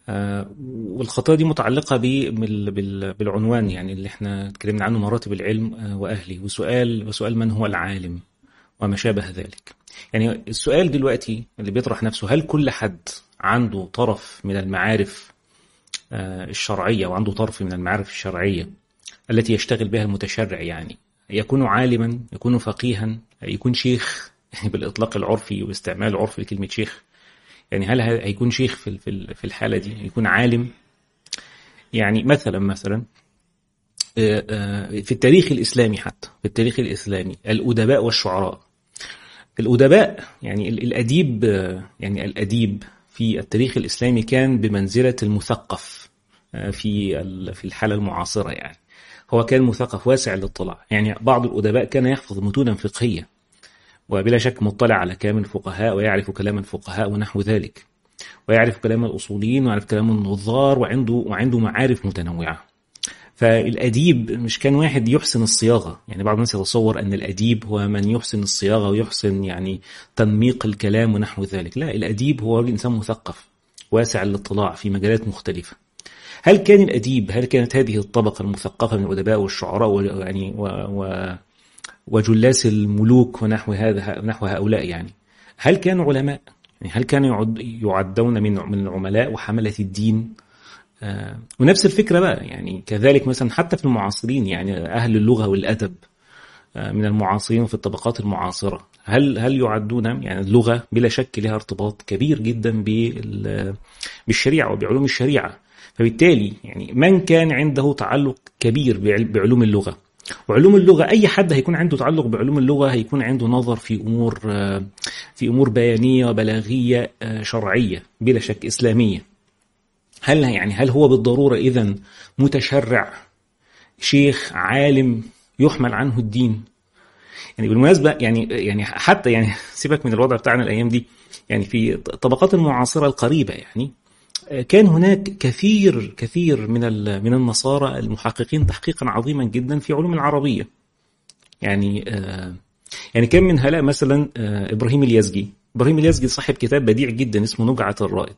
آه، والخطية دي متعلقة بالعنوان يعني اللي احنا اتكلمنا عنه مراتب العلم آه، وأهله وسؤال وسؤال من هو العالم وما شابه ذلك يعني السؤال دلوقتي اللي بيطرح نفسه هل كل حد عنده طرف من المعارف آه، الشرعية وعنده طرف من المعارف الشرعية التي يشتغل بها المتشرع يعني يكون عالما يكون فقيها يكون شيخ يعني بالإطلاق العرفي واستعمال العرف لكلمة شيخ يعني هل هيكون شيخ في في الحالة دي يكون عالم يعني مثلا مثلا آه، آه، في التاريخ الإسلامي حتى في التاريخ الإسلامي الأدباء والشعراء الأدباء يعني الأديب يعني الأديب في التاريخ الإسلامي كان بمنزلة المثقف آه، في في الحالة المعاصرة يعني هو كان مثقف واسع الاطلاع يعني بعض الأدباء كان يحفظ متونا فقهية وبلا شك مطلع على كلام الفقهاء ويعرف كلام الفقهاء ونحو ذلك ويعرف كلام الأصوليين ويعرف كلام النظار وعنده وعنده معارف متنوعة فالأديب مش كان واحد يحسن الصياغة يعني بعض الناس يتصور أن الأديب هو من يحسن الصياغة ويحسن يعني تنميق الكلام ونحو ذلك لا الأديب هو إنسان مثقف واسع الاطلاع في مجالات مختلفة هل كان الأديب هل كانت هذه الطبقة المثقفة من الأدباء والشعراء يعني و و وجلاس الملوك ونحو هذا نحو هؤلاء يعني هل كانوا علماء؟ يعني هل كانوا يعدون من من العملاء وحملة الدين آه، ونفس الفكرة بقى يعني كذلك مثلا حتى في المعاصرين يعني أهل اللغة والأدب آه، من المعاصرين في الطبقات المعاصرة هل هل يعدون يعني اللغة بلا شك لها ارتباط كبير جدا بالشريعة وبعلوم الشريعة فبالتالي يعني من كان عنده تعلق كبير بعلوم اللغة وعلوم اللغة أي حد هيكون عنده تعلق بعلوم اللغة هيكون عنده نظر في أمور آه، في أمور بيانية وبلاغية شرعية بلا شك إسلامية هل يعني هل هو بالضرورة إذا متشرع شيخ عالم يحمل عنه الدين يعني بالمناسبة يعني يعني حتى يعني سيبك من الوضع بتاعنا الأيام دي يعني في طبقات المعاصرة القريبة يعني كان هناك كثير كثير من من النصارى المحققين تحقيقا عظيما جدا في علوم العربية يعني آه، يعني كان من هؤلاء مثلا آه، ابراهيم اليزجي ابراهيم اليزجي صاحب كتاب بديع جدا اسمه نجعة الرائد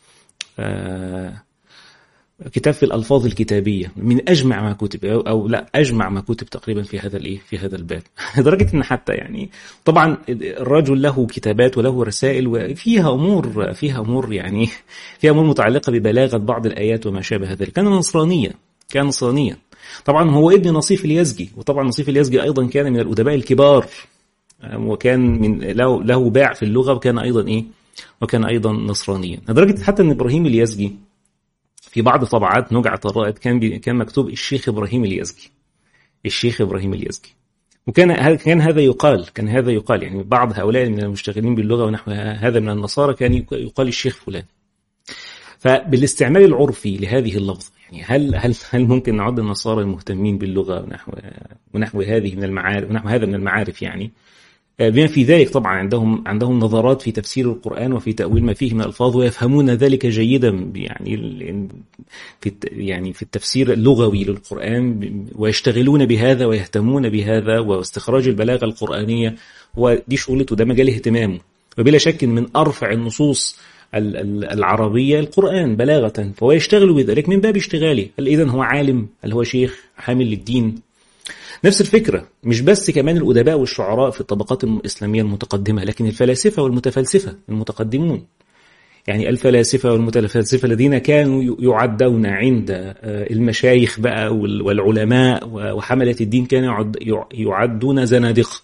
آه، كتاب في الالفاظ الكتابيه من اجمع ما كتب او, أو لا اجمع ما كتب تقريبا في هذا الايه في هذا الباب لدرجه ان حتى يعني طبعا الرجل له كتابات وله رسائل وفيها امور فيها امور يعني فيها امور متعلقه ببلاغه بعض الايات وما شابه ذلك كان نصرانيا كان نصرانيا طبعا هو ابن نصيف اليزجي وطبعا نصيف اليزجي ايضا كان من الادباء الكبار وكان من له له باع في اللغه وكان ايضا ايه وكان أيضا نصرانيا لدرجة حتى أن إبراهيم اليزجي في بعض طبعات نجعة الرائد كان كان مكتوب الشيخ إبراهيم اليزجي الشيخ إبراهيم اليزجي وكان كان هذا يقال كان هذا يقال يعني بعض هؤلاء من المشتغلين باللغة ونحو هذا من النصارى كان يقال الشيخ فلان فبالاستعمال العرفي لهذه اللفظة يعني هل هل هل ممكن نعد النصارى المهتمين باللغة ونحو ونحو هذه من المعارف ونحو هذا من المعارف يعني بما في ذلك طبعا عندهم عندهم نظرات في تفسير القرآن وفي تأويل ما فيه من الألفاظ ويفهمون ذلك جيدا يعني في يعني في التفسير اللغوي للقرآن ويشتغلون بهذا ويهتمون بهذا واستخراج البلاغة القرآنية ودي شغلته ده مجال اهتمامه وبلا شك من أرفع النصوص العربية القرآن بلاغة فهو يشتغل بذلك من باب اشتغاله هل إذا هو عالم هل هو شيخ حامل للدين نفس الفكرة مش بس كمان الأدباء والشعراء في الطبقات الإسلامية المتقدمة لكن الفلاسفة والمتفلسفة المتقدمون يعني الفلاسفة والمتفلسفة الذين كانوا يعدون عند آه، المشايخ بقى والعلماء وحملة الدين كانوا يعدون زنادقة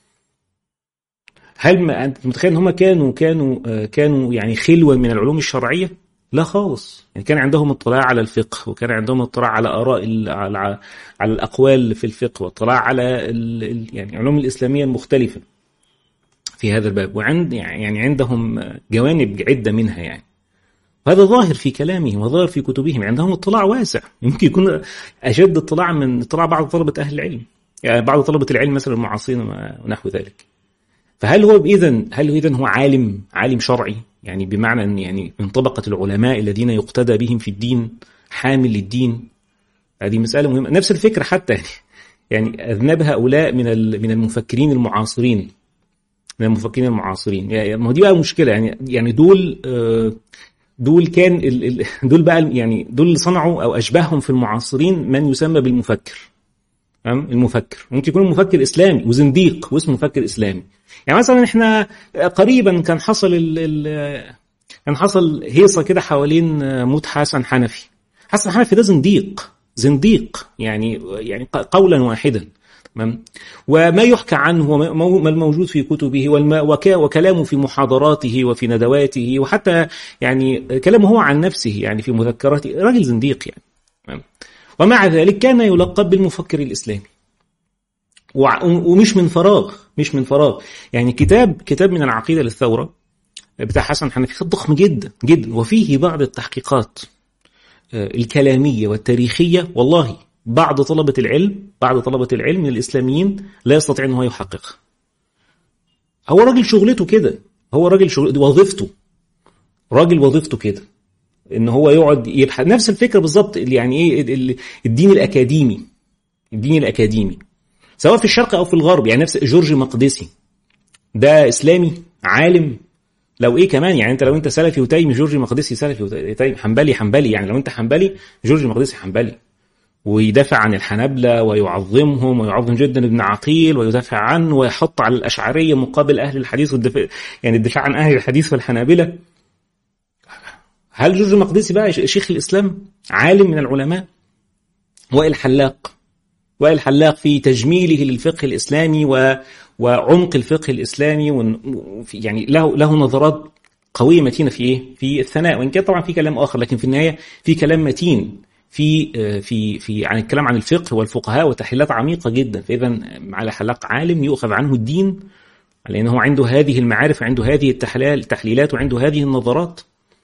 هل ما انت متخيل ان هم كانوا كانوا آه، كانوا يعني خلوه من العلوم الشرعيه؟ لا خالص يعني كان عندهم اطلاع على الفقه وكان عندهم اطلاع على اراء على على الاقوال في الفقه واطلاع على يعني العلوم الاسلاميه المختلفه في هذا الباب وعند يعني عندهم جوانب عده منها يعني وهذا ظاهر في كلامهم وظاهر في كتبهم عندهم اطلاع واسع يمكن يكون اشد اطلاع من اطلاع بعض طلبه اهل العلم يعني بعض طلبه العلم مثلا المعاصرين ونحو ذلك فهل هو اذا هل هو اذا هو عالم عالم شرعي يعني بمعنى ان يعني من طبقه العلماء الذين يقتدى بهم في الدين حامل للدين هذه مساله مهمه نفس الفكره حتى يعني يعني اذنب هؤلاء من من المفكرين المعاصرين من المفكرين المعاصرين يعني ما هو دي بقى مشكله يعني يعني دول آه، دول كان ال... ال... دول بقى يعني دول اللي صنعوا او اشبههم في المعاصرين من يسمى بالمفكر تمام المفكر ممكن يكون مفكر اسلامي وزنديق واسمه مفكر اسلامي يعني مثلا احنا قريبا كان حصل ال... ال... كان حصل هيصه كده حوالين موت حسن حنفي حسن حنفي ده زنديق زنديق يعني يعني قولا واحدا تمام وما يحكى عنه وما الموجود في كتبه وكلامه في محاضراته وفي ندواته وحتى يعني كلامه هو عن نفسه يعني في مذكراته راجل زنديق يعني تمام ومع ذلك كان يلقب بالمفكر الاسلامي ومش من فراغ مش من فراغ يعني كتاب كتاب من العقيده للثوره بتاع حسن حنفي ضخم جدا جدا وفيه بعض التحقيقات الكلاميه والتاريخيه والله بعض طلبة العلم بعض طلبة العلم من الإسلاميين لا يستطيع أن هو يحققها هو راجل شغلته كده هو راجل شغل وظيفته راجل وظيفته كده ان هو يقعد يبحث نفس الفكره بالظبط يعني ايه الدين الاكاديمي الدين الاكاديمي سواء في الشرق او في الغرب يعني نفس جورج مقدسي ده اسلامي عالم لو ايه كمان يعني انت لو انت سلفي وتيمي جورج مقدسي سلفي وتيمي حنبلي حنبلي يعني لو انت حنبلي جورج مقدسي حنبلي ويدافع عن الحنابلة ويعظمهم ويعظم جدا ابن عقيل ويدافع عنه ويحط على الأشعرية مقابل أهل الحديث والدفاع يعني الدفاع عن أهل الحديث والحنابلة هل جورج المقدسي بقى شيخ الإسلام عالم من العلماء وائل حلاق وائل حلاق في تجميله للفقه الإسلامي و... وعمق الفقه الإسلامي و... يعني له له نظرات قوية متينة في إيه؟ في الثناء وإن كان طبعا في كلام آخر لكن في النهاية في كلام متين في في في عن الكلام عن الفقه والفقهاء وتحليلات عميقه جدا فاذا على حلاق عالم يؤخذ عنه الدين لانه عنده هذه المعارف عنده هذه التحليلات وعنده هذه النظرات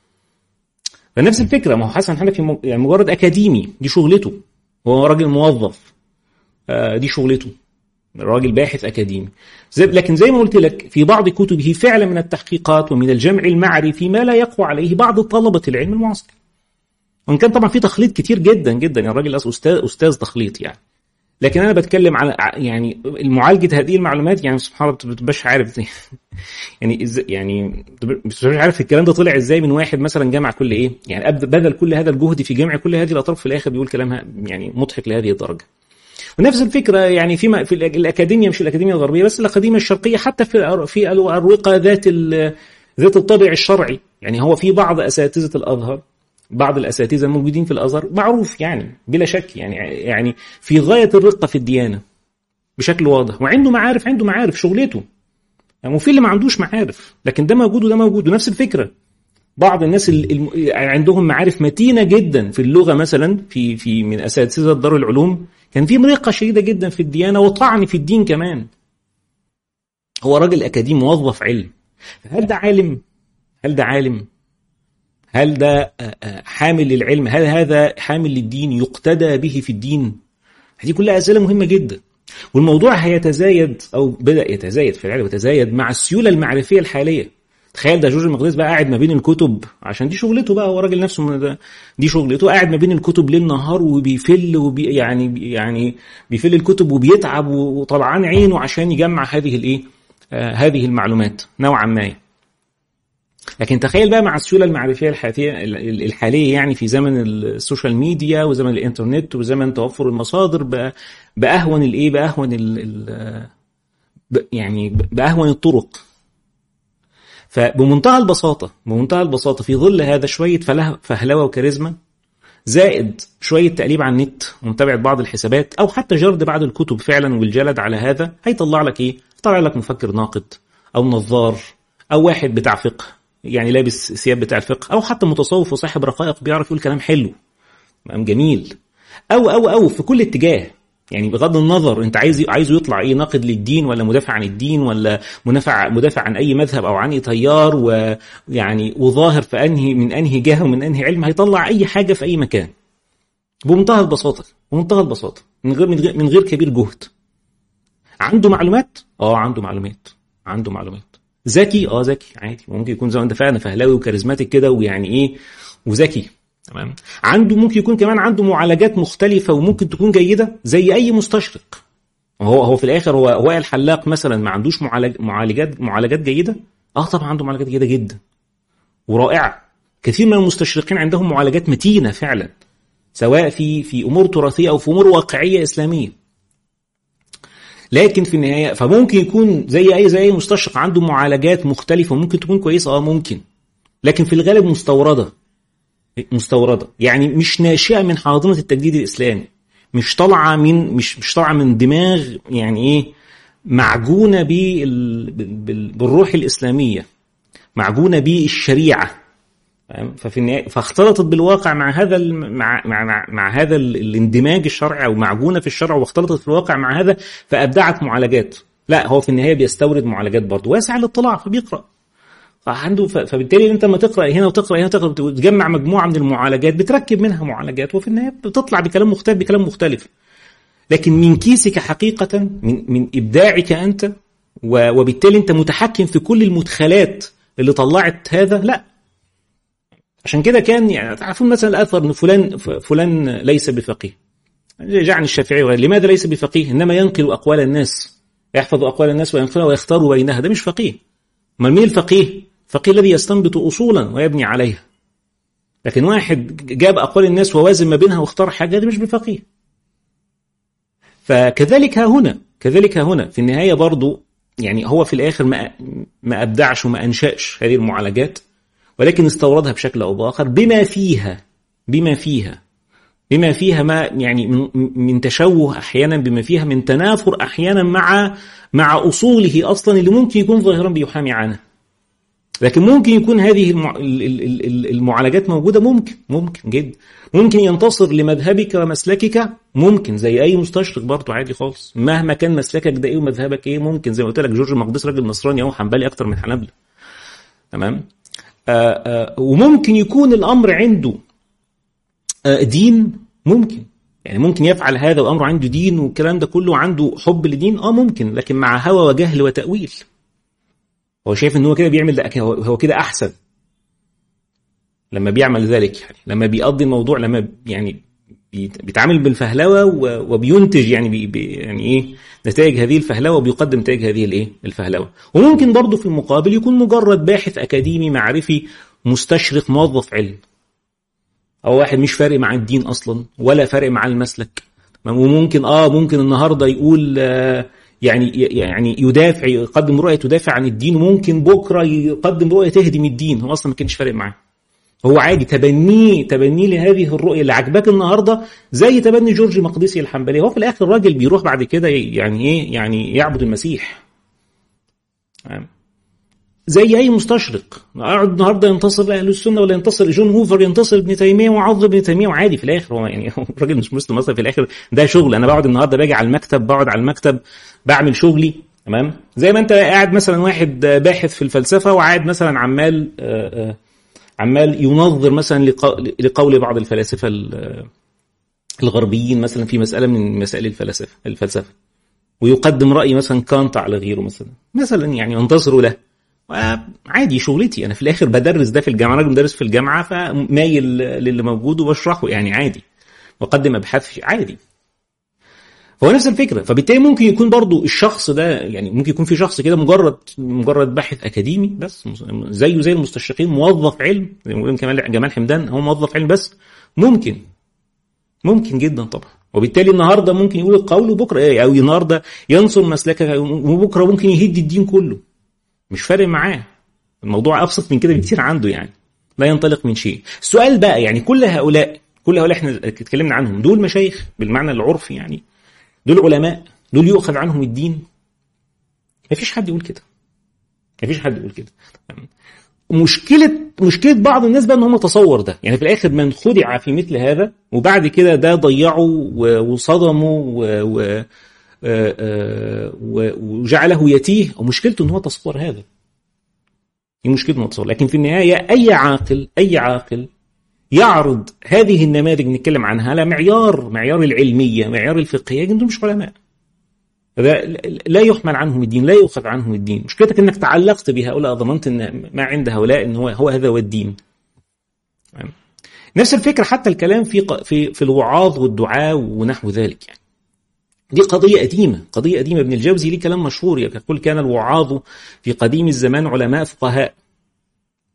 فنفس الفكره ما هو حسن حنفي يعني مجرد اكاديمي دي شغلته هو راجل موظف دي شغلته راجل باحث اكاديمي زي لكن زي ما قلت لك في بعض كتبه فعلا من التحقيقات ومن الجمع المعرفي ما لا يقوى عليه بعض طلبه العلم المعاصر وان كان طبعا في تخليط كتير جدا جدا يعني الراجل استاذ استاذ تخليط يعني لكن انا بتكلم على يعني معالجه هذه المعلومات يعني سبحان الله ما بتبقاش عارف زي يعني إز يعني مش عارف الكلام ده طلع ازاي من واحد مثلا جمع كل ايه يعني بذل كل هذا الجهد في جمع كل هذه الاطراف في الاخر بيقول كلام يعني مضحك لهذه الدرجه ونفس الفكره يعني في في الاكاديميه مش الاكاديميه الغربيه بس الاكاديميه الشرقيه حتى في في الاروقه ذات ذات الطابع الشرعي يعني هو في بعض اساتذه الازهر بعض الاساتذه الموجودين في الازهر معروف يعني بلا شك يعني يعني في غايه الرقه في الديانه بشكل واضح وعنده معارف عنده معارف شغلته يعني وفي اللي ما عندوش معارف لكن ده موجود وده موجود ونفس الفكره بعض الناس اللي عندهم معارف متينه جدا في اللغه مثلا في في من اساتذه دار العلوم كان في رقه شديده جدا في الديانه وطعن في الدين كمان هو راجل اكاديمي موظف علم هل ده عالم هل ده عالم هل ده حامل للعلم هل هذا حامل للدين يقتدى به في الدين هذه كلها أسئلة مهمة جدا والموضوع هيتزايد أو بدأ يتزايد في العلم ويتزايد مع السيولة المعرفية الحالية تخيل ده جورج المقدس بقى قاعد ما بين الكتب عشان دي شغلته بقى هو راجل نفسه من ده دي شغلته قاعد ما بين الكتب ليل نهار وبيفل وبي يعني يعني بيفل الكتب وبيتعب وطلعان عينه عشان يجمع هذه الايه آه هذه المعلومات نوعا ما لكن تخيل بقى مع السيوله المعرفيه الحاليه يعني في زمن السوشيال ميديا وزمن الانترنت وزمن توفر المصادر باهون الايه باهون ال يعني باهون الطرق فبمنتهى البساطه بمنتهى البساطه في ظل هذا شويه فهلوه وكاريزما زائد شويه تقليب على النت ومتابعه بعض الحسابات او حتى جرد بعض الكتب فعلا والجلد على هذا هيطلع لك ايه؟ يطلع لك مفكر ناقد او نظار او واحد بتاع فقه يعني لابس ثياب بتاع الفقه او حتى متصوف وصاحب رقائق بيعرف يقول كلام حلو جميل او او او في كل اتجاه يعني بغض النظر انت عايز عايزه يطلع ايه ناقد للدين ولا مدافع عن الدين ولا مدافع مدافع عن اي مذهب او عن اي تيار ويعني وظاهر في انهي من انهي جهه ومن انهي علم هيطلع اي حاجه في اي مكان بمنتهى البساطه بمنتهى البساطه من غير من غير, من غير كبير جهد عنده معلومات اه عنده معلومات عنده معلومات ذكي اه ذكي عادي ممكن يكون زي ما انت فعلا فهلاوي وكاريزماتيك كده ويعني ايه وذكي تمام عنده ممكن يكون كمان عنده معالجات مختلفه وممكن تكون جيده زي اي مستشرق هو هو في الاخر هو هو الحلاق مثلا ما عندوش معالج معالجات معالجات جيده اه طبعا عنده معالجات جيده جدا ورائعه كثير من المستشرقين عندهم معالجات متينه فعلا سواء في في امور تراثيه او في امور واقعيه اسلاميه لكن في النهايه فممكن يكون زي اي زي اي مستشرق عنده معالجات مختلفه ممكن تكون كويسه اه ممكن لكن في الغالب مستورده مستورده يعني مش ناشئه من حاضنه التجديد الاسلامي مش طالعه من مش مش طالعه من دماغ يعني ايه معجونه بال بال بالروح الاسلاميه معجونه بالشريعه ففي النهايه فاختلطت بالواقع مع هذا مع مع مع, مع هذا الاندماج الشرعي او معجونه في الشرع واختلطت في الواقع مع هذا فابدعت معالجات لا هو في النهايه بيستورد معالجات برضه واسع الاطلاع فبيقرا فعنده فبالتالي انت لما تقرا هنا وتقرا هنا وتقرا وتجمع مجموعه من المعالجات بتركب منها معالجات وفي النهايه بتطلع بكلام مختلف بكلام مختلف لكن من كيسك حقيقه من من ابداعك انت وبالتالي انت متحكم في كل المدخلات اللي طلعت هذا لا عشان كده كان يعني تعرفون مثلا الاثر ان فلان فلان ليس بفقيه جاء عن الشافعي لماذا ليس بفقيه انما ينقل اقوال الناس يحفظ اقوال الناس وينقلها ويختار بينها ده مش فقيه ما مين الفقيه الفقيه الذي يستنبط اصولا ويبني عليها لكن واحد جاب اقوال الناس ووازن ما بينها واختار حاجه ده مش بفقيه فكذلك ها هنا كذلك ها هنا في النهايه برضو يعني هو في الاخر ما ما ابدعش وما انشاش هذه المعالجات ولكن استوردها بشكل او باخر بما فيها بما فيها بما فيها ما يعني من, من تشوه احيانا بما فيها من تنافر احيانا مع مع اصوله اصلا اللي ممكن يكون ظاهرا بيحامي عنها لكن ممكن يكون هذه المعالجات موجوده ممكن ممكن جدا ممكن ينتصر لمذهبك ومسلكك ممكن زي اي مستشرق برضه عادي خالص مهما كان مسلكك ده ايه ومذهبك ايه ممكن زي ما قلت لك جورج مقدس راجل نصراني اهو حنبلي اكتر من حنبله تمام آآ آآ وممكن يكون الامر عنده دين ممكن يعني ممكن يفعل هذا وامره عنده دين والكلام ده كله عنده حب لدين اه ممكن لكن مع هوى وجهل وتاويل هو شايف ان هو كده بيعمل ده هو كده احسن لما بيعمل ذلك يعني لما بيقضي الموضوع لما يعني بيتعامل بالفهلوه وبينتج يعني بي بي يعني ايه نتائج هذه الفهلوه وبيقدم نتائج هذه الايه الفهلوه وممكن برضه في المقابل يكون مجرد باحث اكاديمي معرفي مستشرق موظف علم او واحد مش فارق مع الدين اصلا ولا فارق مع المسلك وممكن اه ممكن النهارده يقول آه يعني يعني يدافع يقدم رؤيه تدافع عن الدين وممكن بكره يقدم رؤيه تهدم الدين هو اصلا ما كانش فارق معاه هو عادي تبنيه تبنيه لهذه الرؤيه اللي عجباك النهارده زي تبني جورج مقدسي الحنبلي هو في الاخر الراجل بيروح بعد كده يعني ايه يعني يعبد المسيح زي اي مستشرق اقعد النهارده ينتصر اهل السنه ولا ينتصر جون هوفر ينتصر ابن تيميه ويعظم ابن تيميه وعادي في الاخر هو يعني الراجل مش مسلم اصلا في الاخر ده شغل انا بقعد النهارده باجي على المكتب بقعد على المكتب بعمل شغلي تمام زي ما انت قاعد مثلا واحد باحث في الفلسفه وقاعد مثلا عمال آآ آآ عمال ينظر مثلا لقول بعض الفلاسفه الغربيين مثلا في مساله من مسائل الفلسفه الفلسفه ويقدم راي مثلا كانت على غيره مثلا مثلا يعني ينتصروا له عادي شغلتي انا في الاخر بدرس ده في الجامعه راجل مدرس في الجامعه فمايل للي موجود وبشرحه يعني عادي بقدم ابحاث عادي هو نفس الفكره فبالتالي ممكن يكون برضو الشخص ده يعني ممكن يكون في شخص كده مجرد مجرد باحث اكاديمي بس زيه زي المستشرقين موظف علم زي ما كمال جمال حمدان هو موظف علم بس ممكن ممكن جدا طبعا وبالتالي النهارده ممكن يقول القول وبكره ايه او النهارده ينصر مسلكك وبكره ممكن يهد الدين كله مش فارق معاه الموضوع ابسط من كده بكتير عنده يعني لا ينطلق من شيء السؤال بقى يعني كل هؤلاء كل هؤلاء احنا اتكلمنا عنهم دول مشايخ بالمعنى العرفي يعني دول علماء دول يؤخذ عنهم الدين مفيش حد يقول كده مفيش حد يقول كده مشكلة مشكلة بعض الناس بقى ان هم تصور ده، يعني في الاخر من خدع في مثل هذا وبعد كده ده ضيعه وصدمه و... و... وجعله يتيه ومشكلته ان هو تصور هذا. دي مشكلته انه تصور، لكن في النهاية اي عاقل اي عاقل يعرض هذه النماذج نتكلم عنها على معيار معيار العلمية معيار الفقهية دول مش علماء لا يحمل عنهم الدين لا يؤخذ عنهم الدين مشكلتك انك تعلقت بهؤلاء ضمنت ان ما عند هؤلاء ان هو هو هذا هو الدين نفس الفكرة حتى الكلام في في في الوعاظ والدعاء ونحو ذلك يعني دي قضية قديمة قضية قديمة ابن الجوزي ليه كلام مشهور يقول كان الوعاظ في قديم الزمان علماء فقهاء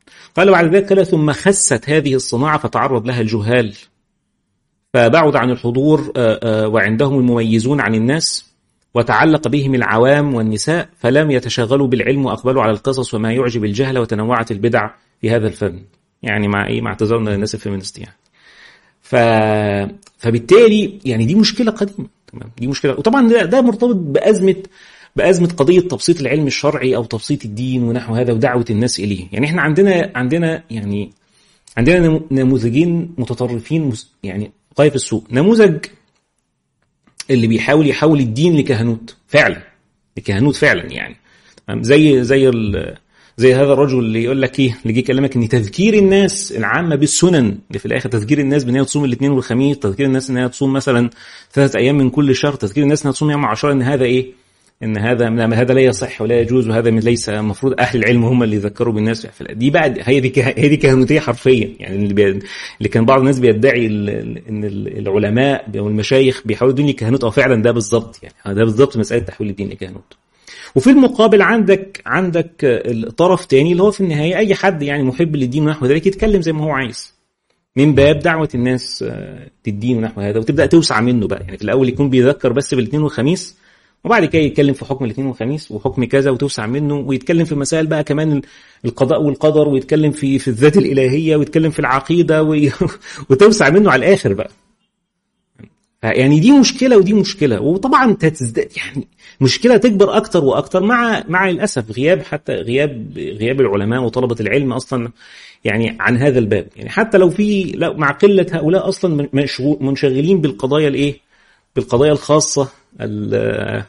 قال بعد ذلك قال ثم خست هذه الصناعة فتعرض لها الجهال فبعد عن الحضور وعندهم المميزون عن الناس وتعلق بهم العوام والنساء فلم يتشغلوا بالعلم وأقبلوا على القصص وما يعجب الجهل وتنوعت البدع في هذا الفن يعني مع ايه مع اعتذارنا للناس الفيمينست يعني ف... فبالتالي يعني دي مشكله قديمه تمام دي مشكله وطبعا ده, ده مرتبط بازمه بازمه قضيه تبسيط العلم الشرعي او تبسيط الدين ونحو هذا ودعوه الناس اليه يعني احنا عندنا عندنا يعني عندنا نموذجين متطرفين يعني غايه في السوق نموذج اللي بيحاول يحول الدين لكهنوت فعلا لكهنوت فعلا يعني زي زي زي هذا الرجل اللي يقول لك ايه اللي جه يكلمك ان تذكير الناس العامه بالسنن اللي في الاخر تذكير الناس بان هي تصوم الاثنين والخميس تذكير الناس ان هي تصوم مثلا ثلاث ايام من كل شهر تذكير الناس انها تصوم يوم عاشوراء ان هذا ايه ان هذا هذا لا يصح ولا يجوز وهذا من ليس المفروض اهل العلم هم اللي يذكروا بالناس في دي بقى هي دي هي دي كهنوتيه حرفيا يعني اللي, بي... اللي كان بعض الناس بيدعي ان العلماء او المشايخ بيحاولوا يدوني كهنوت او فعلا ده بالظبط يعني ده بالظبط مساله تحويل الدين لكهنوت وفي المقابل عندك عندك الطرف تاني اللي هو في النهايه اي حد يعني محب للدين ونحو ذلك يتكلم زي ما هو عايز من باب دعوه الناس للدين ونحو هذا وتبدا توسع منه بقى يعني في الاول يكون بيذكر بس بالاثنين والخميس وبعد كده يتكلم في حكم الاثنين والخميس وحكم كذا وتوسع منه ويتكلم في مسائل بقى كمان القضاء والقدر ويتكلم في في الذات الالهيه ويتكلم في العقيده وي... وتوسع منه على الاخر بقى يعني دي مشكله ودي مشكله وطبعا تزداد يعني مشكله تكبر اكتر واكتر مع مع للاسف غياب حتى غياب غياب العلماء وطلبه العلم اصلا يعني عن هذا الباب يعني حتى لو في لا مع قله هؤلاء اصلا منشغلين بالقضايا الايه بالقضايا الخاصه ال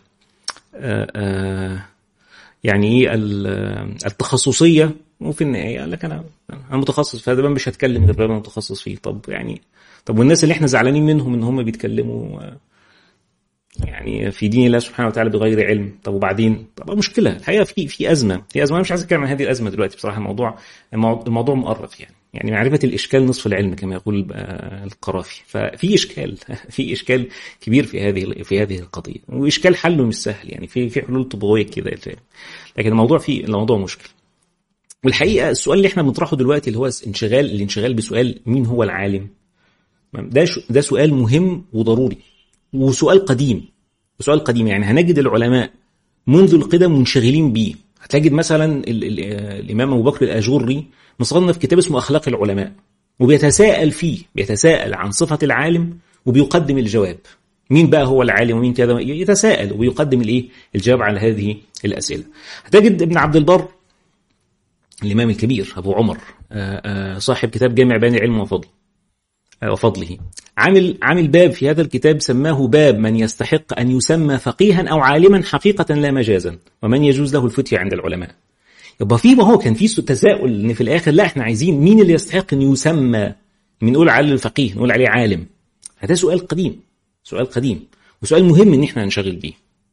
يعني ايه التخصصيه وفي النهايه قال لك انا انا متخصص في هذا مش هتكلم غير انا متخصص فيه طب يعني طب والناس اللي احنا زعلانين منهم ان هم بيتكلموا يعني في دين الله سبحانه وتعالى بغير علم طب وبعدين طب مشكله الحقيقه في في ازمه في ازمه انا مش عايز اتكلم عن هذه الازمه دلوقتي بصراحه الموضوع الموضوع مؤرق يعني يعني معرفه الاشكال نصف العلم كما يقول القرافي ففي اشكال في اشكال كبير في هذه في هذه القضيه واشكال حله مش سهل يعني في في حلول طبويه كده لكن الموضوع فيه الموضوع مشكل والحقيقه السؤال اللي احنا بنطرحه دلوقتي اللي هو انشغال الانشغال بسؤال مين هو العالم ده ده سؤال مهم وضروري وسؤال قديم سؤال قديم يعني هنجد العلماء منذ القدم منشغلين بيه هتجد مثلا ال ال الامام ابو بكر الاجوري مصنف كتاب اسمه اخلاق العلماء وبيتساءل فيه بيتساءل عن صفه العالم وبيقدم الجواب مين بقى هو العالم ومين كذا يتساءل ويقدم الايه الجواب على هذه الاسئله هتجد ابن عبد البر الامام الكبير ابو عمر صاحب كتاب جامع بيان العلم وفضله وفضله عامل عامل باب في هذا الكتاب سماه باب من يستحق أن يسمى فقيها أو عالما حقيقة لا مجازا ومن يجوز له الفتية عند العلماء يبقى في ما هو كان في تساؤل ان في الاخر لا احنا عايزين مين اللي يستحق ان يسمى بنقول عليه الفقيه نقول عليه عالم هذا سؤال قديم سؤال قديم وسؤال مهم ان احنا ننشغل بيه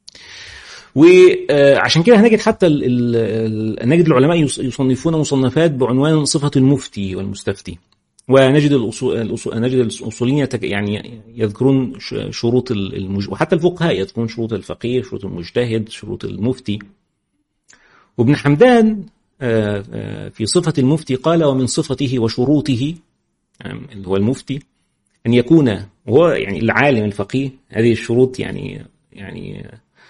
وعشان كده هنجد حتى ال ال نجد العلماء يصنفون مصنفات بعنوان صفة المفتي والمستفتي ونجد الأصول, الأصول نجد الاصوليين يعني يذكرون شروط المج... وحتى الفقهاء يذكرون شروط الفقيه شروط المجتهد شروط المفتي وابن حمدان في صفة المفتي قال ومن صفته وشروطه اللي هو المفتي أن يكون وهو يعني العالم الفقيه هذه الشروط يعني يعني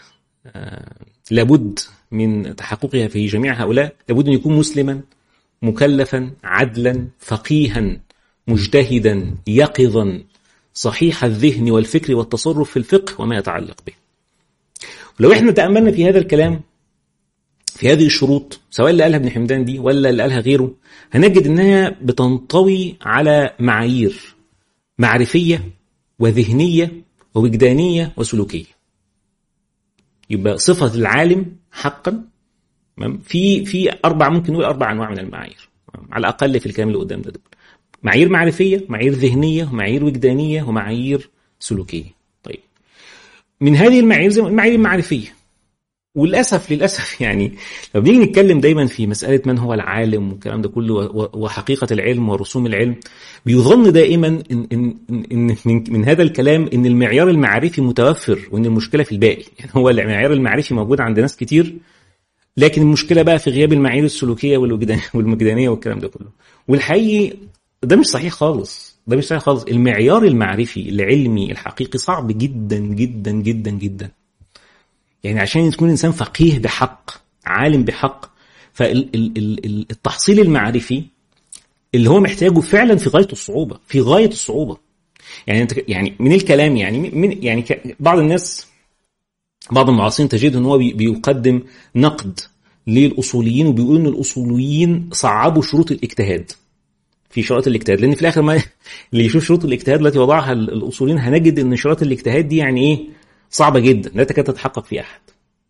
لابد من تحققها في جميع هؤلاء لابد أن يكون مسلما مكلفا عدلا فقيها مجتهدا يقظا صحيح الذهن والفكر والتصرف في الفقه وما يتعلق به ولو احنا تأملنا في هذا الكلام في هذه الشروط سواء اللي قالها ابن حمدان دي ولا اللي قالها غيره هنجد انها بتنطوي على معايير معرفية وذهنية ووجدانية وسلوكية يبقى صفة العالم حقا في في اربع ممكن نقول اربع انواع من المعايير على الاقل في الكلام اللي قدام ده دول معايير معرفيه معايير ذهنيه ومعايير وجدانيه ومعايير سلوكيه طيب من هذه المعايير زي المعايير المعرفيه وللاسف للاسف يعني لو بنيجي نتكلم دايما في مساله من هو العالم والكلام ده كله وحقيقه العلم ورسوم العلم بيظن دائما ان ان ان من, من هذا الكلام ان المعيار المعرفي متوفر وان المشكله في الباقي يعني هو المعيار المعرفي موجود عند ناس كتير لكن المشكله بقى في غياب المعايير السلوكيه والوجدانيه والكلام ده كله والحقيقي ده مش صحيح خالص ده مش صحيح خالص المعيار المعرفي العلمي الحقيقي صعب جدا جدا جدا جدا يعني عشان تكون انسان فقيه بحق عالم بحق فالتحصيل المعرفي اللي هو محتاجه فعلا في غايه الصعوبه في غايه الصعوبه يعني انت يعني من الكلام يعني من يعني بعض الناس بعض المعاصرين تجد ان هو بيقدم نقد للاصوليين وبيقول ان الاصوليين صعبوا شروط الاجتهاد في شروط الاجتهاد لان في الاخر ما اللي يشوف شروط الاجتهاد التي وضعها الاصوليين هنجد ان شروط الاجتهاد دي يعني ايه صعبه جدا لا تكاد تتحقق في احد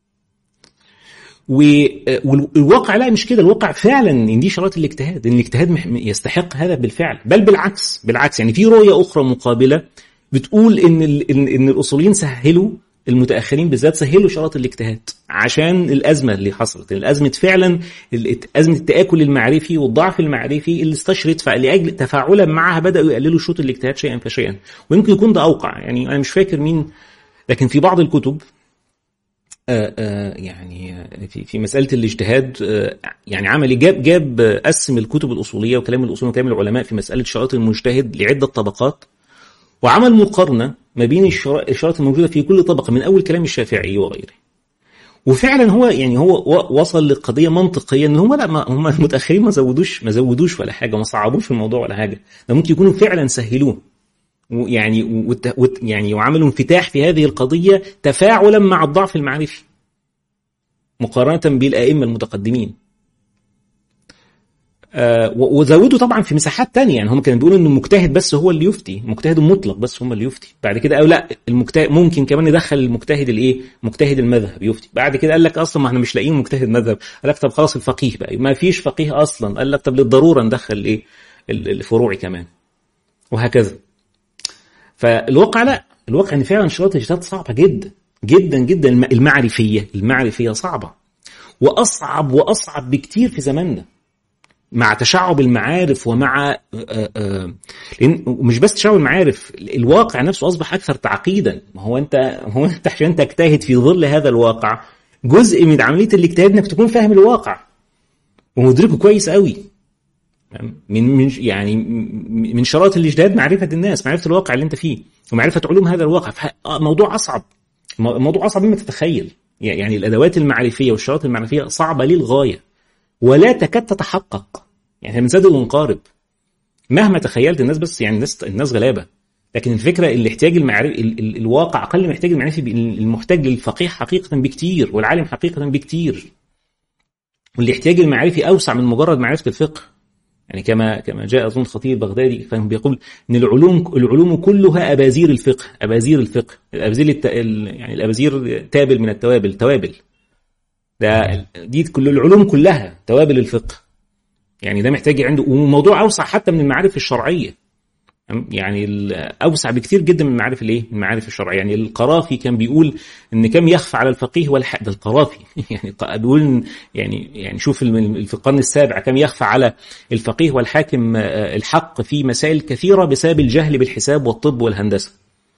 والواقع لا مش كده الواقع فعلا ان دي شرائط الاجتهاد ان الاجتهاد يستحق هذا بالفعل بل بالعكس بالعكس يعني في رؤيه اخرى مقابله بتقول ان ان الاصوليين سهلوا المتاخرين بالذات سهلوا شرائط الاجتهاد عشان الازمه اللي حصلت الازمه فعلا ازمه التاكل المعرفي والضعف المعرفي اللي استشرت فلاجل تفاعلا معها بداوا يقللوا شروط الاجتهاد شيئا فشيئا ويمكن يكون ده اوقع يعني انا مش فاكر مين لكن في بعض الكتب آآ آآ يعني في في مساله الاجتهاد يعني عمل جاب جاب قسم الكتب الاصوليه وكلام الاصول وكلام العلماء في مساله شرائط المجتهد لعده طبقات وعمل مقارنه ما بين الشرائط الموجوده في كل طبقه من اول كلام الشافعي وغيره. وفعلا هو يعني هو وصل لقضيه منطقيه ان هم لا هم المتاخرين ما زودوش ما زودوش ولا حاجه ما صعبوش الموضوع ولا حاجه ده ممكن يكونوا فعلا سهلوه يعني وت يعني وعملوا انفتاح في هذه القضيه تفاعلا مع الضعف المعرفي مقارنه بالائمه المتقدمين آه وزودوا طبعا في مساحات تانية يعني هم كانوا بيقولوا ان المجتهد بس هو اللي يفتي مجتهد مطلق بس هم اللي يفتي بعد كده قالوا لا المجتهد ممكن كمان ندخل المجتهد الايه مجتهد المذهب يفتي بعد كده قال لك اصلا ما احنا مش لاقيين مجتهد مذهب قال لك طب خلاص الفقيه بقى ما فيش فقيه اصلا قال لك طب للضروره ندخل ايه الفروعي كمان وهكذا فالواقع لا الواقع ان فعلا شروط الاجتهاد صعبه جدا جدا جدا المعرفيه المعرفيه صعبه واصعب واصعب بكتير في زماننا مع تشعب المعارف ومع آآ آآ لان مش بس تشعب المعارف الواقع نفسه اصبح اكثر تعقيدا ما هو انت هو انت عشان تجتهد في ظل هذا الواقع جزء من عمليه الاجتهاد انك تكون فاهم الواقع ومدركه كويس قوي من من يعني من شرائط الاجتهاد معرفه الناس معرفه الواقع اللي انت فيه ومعرفه علوم هذا الواقع موضوع اصعب موضوع اصعب مما تتخيل يعني الادوات المعرفيه والشرائط المعرفيه صعبه للغايه ولا تكاد تتحقق يعني بنسدد ونقارب مهما تخيلت الناس بس يعني الناس الناس غلابه لكن الفكره الاحتياج المعرفي ال ال الواقع اقل من الاحتياج المعرفي المحتاج للفقيه حقيقه بكتير والعالم حقيقه بكتير والاحتياج المعرفي اوسع من مجرد معرفه الفقه يعني كما كما جاء اظن خطيب بغدادي كان بيقول ان العلوم العلوم كلها ابازير الفقه ابازير الفقه الابازير الت... يعني الابازير تابل من التوابل توابل ده دي كل العلوم كلها توابل الفقه يعني ده محتاج عنده وموضوع اوسع حتى من المعارف الشرعيه يعني اوسع بكثير جدا من المعارف الايه؟ من المعارف الشرعيه، يعني القرافي كان بيقول ان كم يخفى على الفقيه والح ده القرافي يعني بيقول يعني يعني شوف في القرن السابع كم يخفى على الفقيه والحاكم الحق في مسائل كثيره بسبب الجهل بالحساب والطب والهندسه.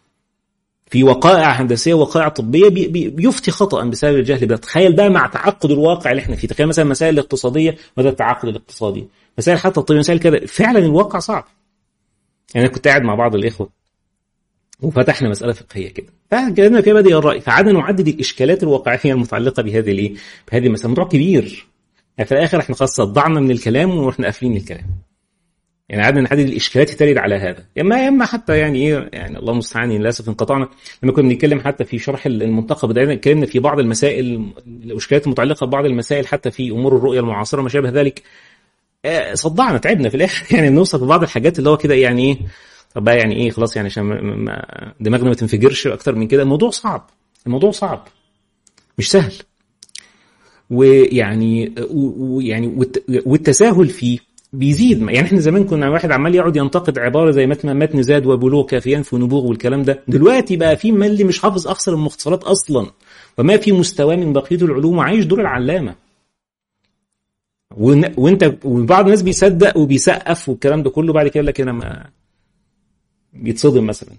في وقائع هندسيه ووقائع طبيه بي بي بيفتي خطا بسبب الجهل تخيل بقى مع تعقد الواقع اللي احنا فيه تخيل مثلا المسائل الاقتصاديه مدى التعقد الاقتصادي مسائل حتى الطبيه مسائل كده فعلا الواقع صعب يعني انا كنت قاعد مع بعض الاخوه وفتحنا مساله فقهيه كده فكلمنا فيها بدي الراي فقعدنا نعدد الاشكالات الواقعيه المتعلقه بهذه الايه بهذه المساله موضوع كبير يعني في الاخر احنا خلاص صدعنا من الكلام ورحنا قافلين الكلام يعني قعدنا نحدد الاشكالات التاليه على هذا اما يا اما حتى يعني ايه يعني الله المستعان للاسف انقطعنا لما كنا بنتكلم حتى في شرح المنتقى بدأنا اتكلمنا في بعض المسائل الاشكالات المتعلقه ببعض المسائل حتى في امور الرؤيه المعاصره وما شابه ذلك صدعنا تعبنا في الاخر يعني نوصل لبعض الحاجات اللي هو كده يعني ايه طب بقى يعني ايه خلاص يعني عشان دماغنا ما تنفجرش اكتر من كده الموضوع صعب الموضوع صعب مش سهل ويعني ويعني والتساهل فيه بيزيد يعني احنا زمان كنا واحد عمال يقعد ينتقد عباره زي متن متن زاد وبلوغ كافيان في نبوغ والكلام ده دلوقتي بقى في من اللي مش حافظ اخسر المختصرات اصلا وما في مستواه من بقيه العلوم وعايش دور العلامه وانت وبعض الناس بيصدق وبيسقف والكلام ده كله بعد كده يقول لك انا ما بيتصدم مثلا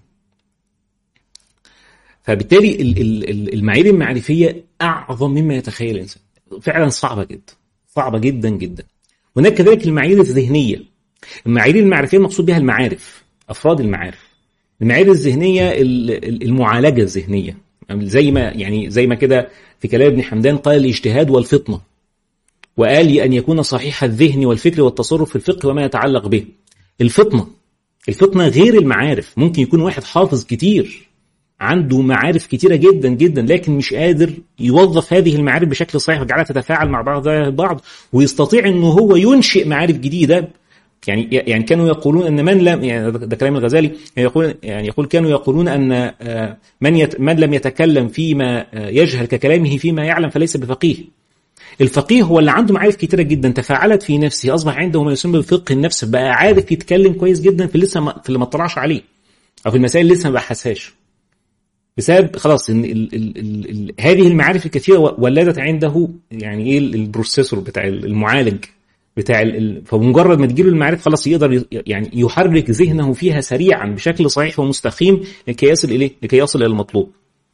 فبالتالي المعايير المعرفيه اعظم مما يتخيل الانسان فعلا صعبه جدا صعبه جدا جدا هناك كذلك المعايير الذهنيه المعايير المعرفيه المقصود بها المعارف افراد المعارف المعايير الذهنيه المعالجه الذهنيه زي ما يعني زي ما كده في كلام ابن حمدان قال الاجتهاد والفطنه وقال لي ان يكون صحيح الذهن والفكر والتصرف في الفقه وما يتعلق به الفطنه الفطنه غير المعارف ممكن يكون واحد حافظ كتير عنده معارف كتيره جدا جدا لكن مش قادر يوظف هذه المعارف بشكل صحيح ويجعلها تتفاعل مع بعضها البعض ويستطيع انه هو ينشئ معارف جديده يعني يعني كانوا يقولون ان من لم يعني ده كلام الغزالي يعني يقول يعني يقول كانوا يقولون ان من يت من لم يتكلم فيما يجهل ككلامه فيما يعلم فليس بفقيه. الفقيه هو اللي عنده معارف كتيره جدا تفاعلت في نفسه اصبح عنده ما يسمى بفقه النفس بقى عارف يتكلم كويس جدا في لسه ما في اللي ما اطلعش عليه او في المسائل اللي لسه ما بحثهاش. بسبب خلاص ان ال ال ال ال هذه المعارف الكثيره ولدت عنده يعني ايه البروسيسور بتاع المعالج بتاع ال... فمجرد ما تجيله المعارف خلاص يقدر يعني يحرك ذهنه فيها سريعا بشكل صحيح ومستقيم لكي يصل اليه لكي يصل الى المطلوب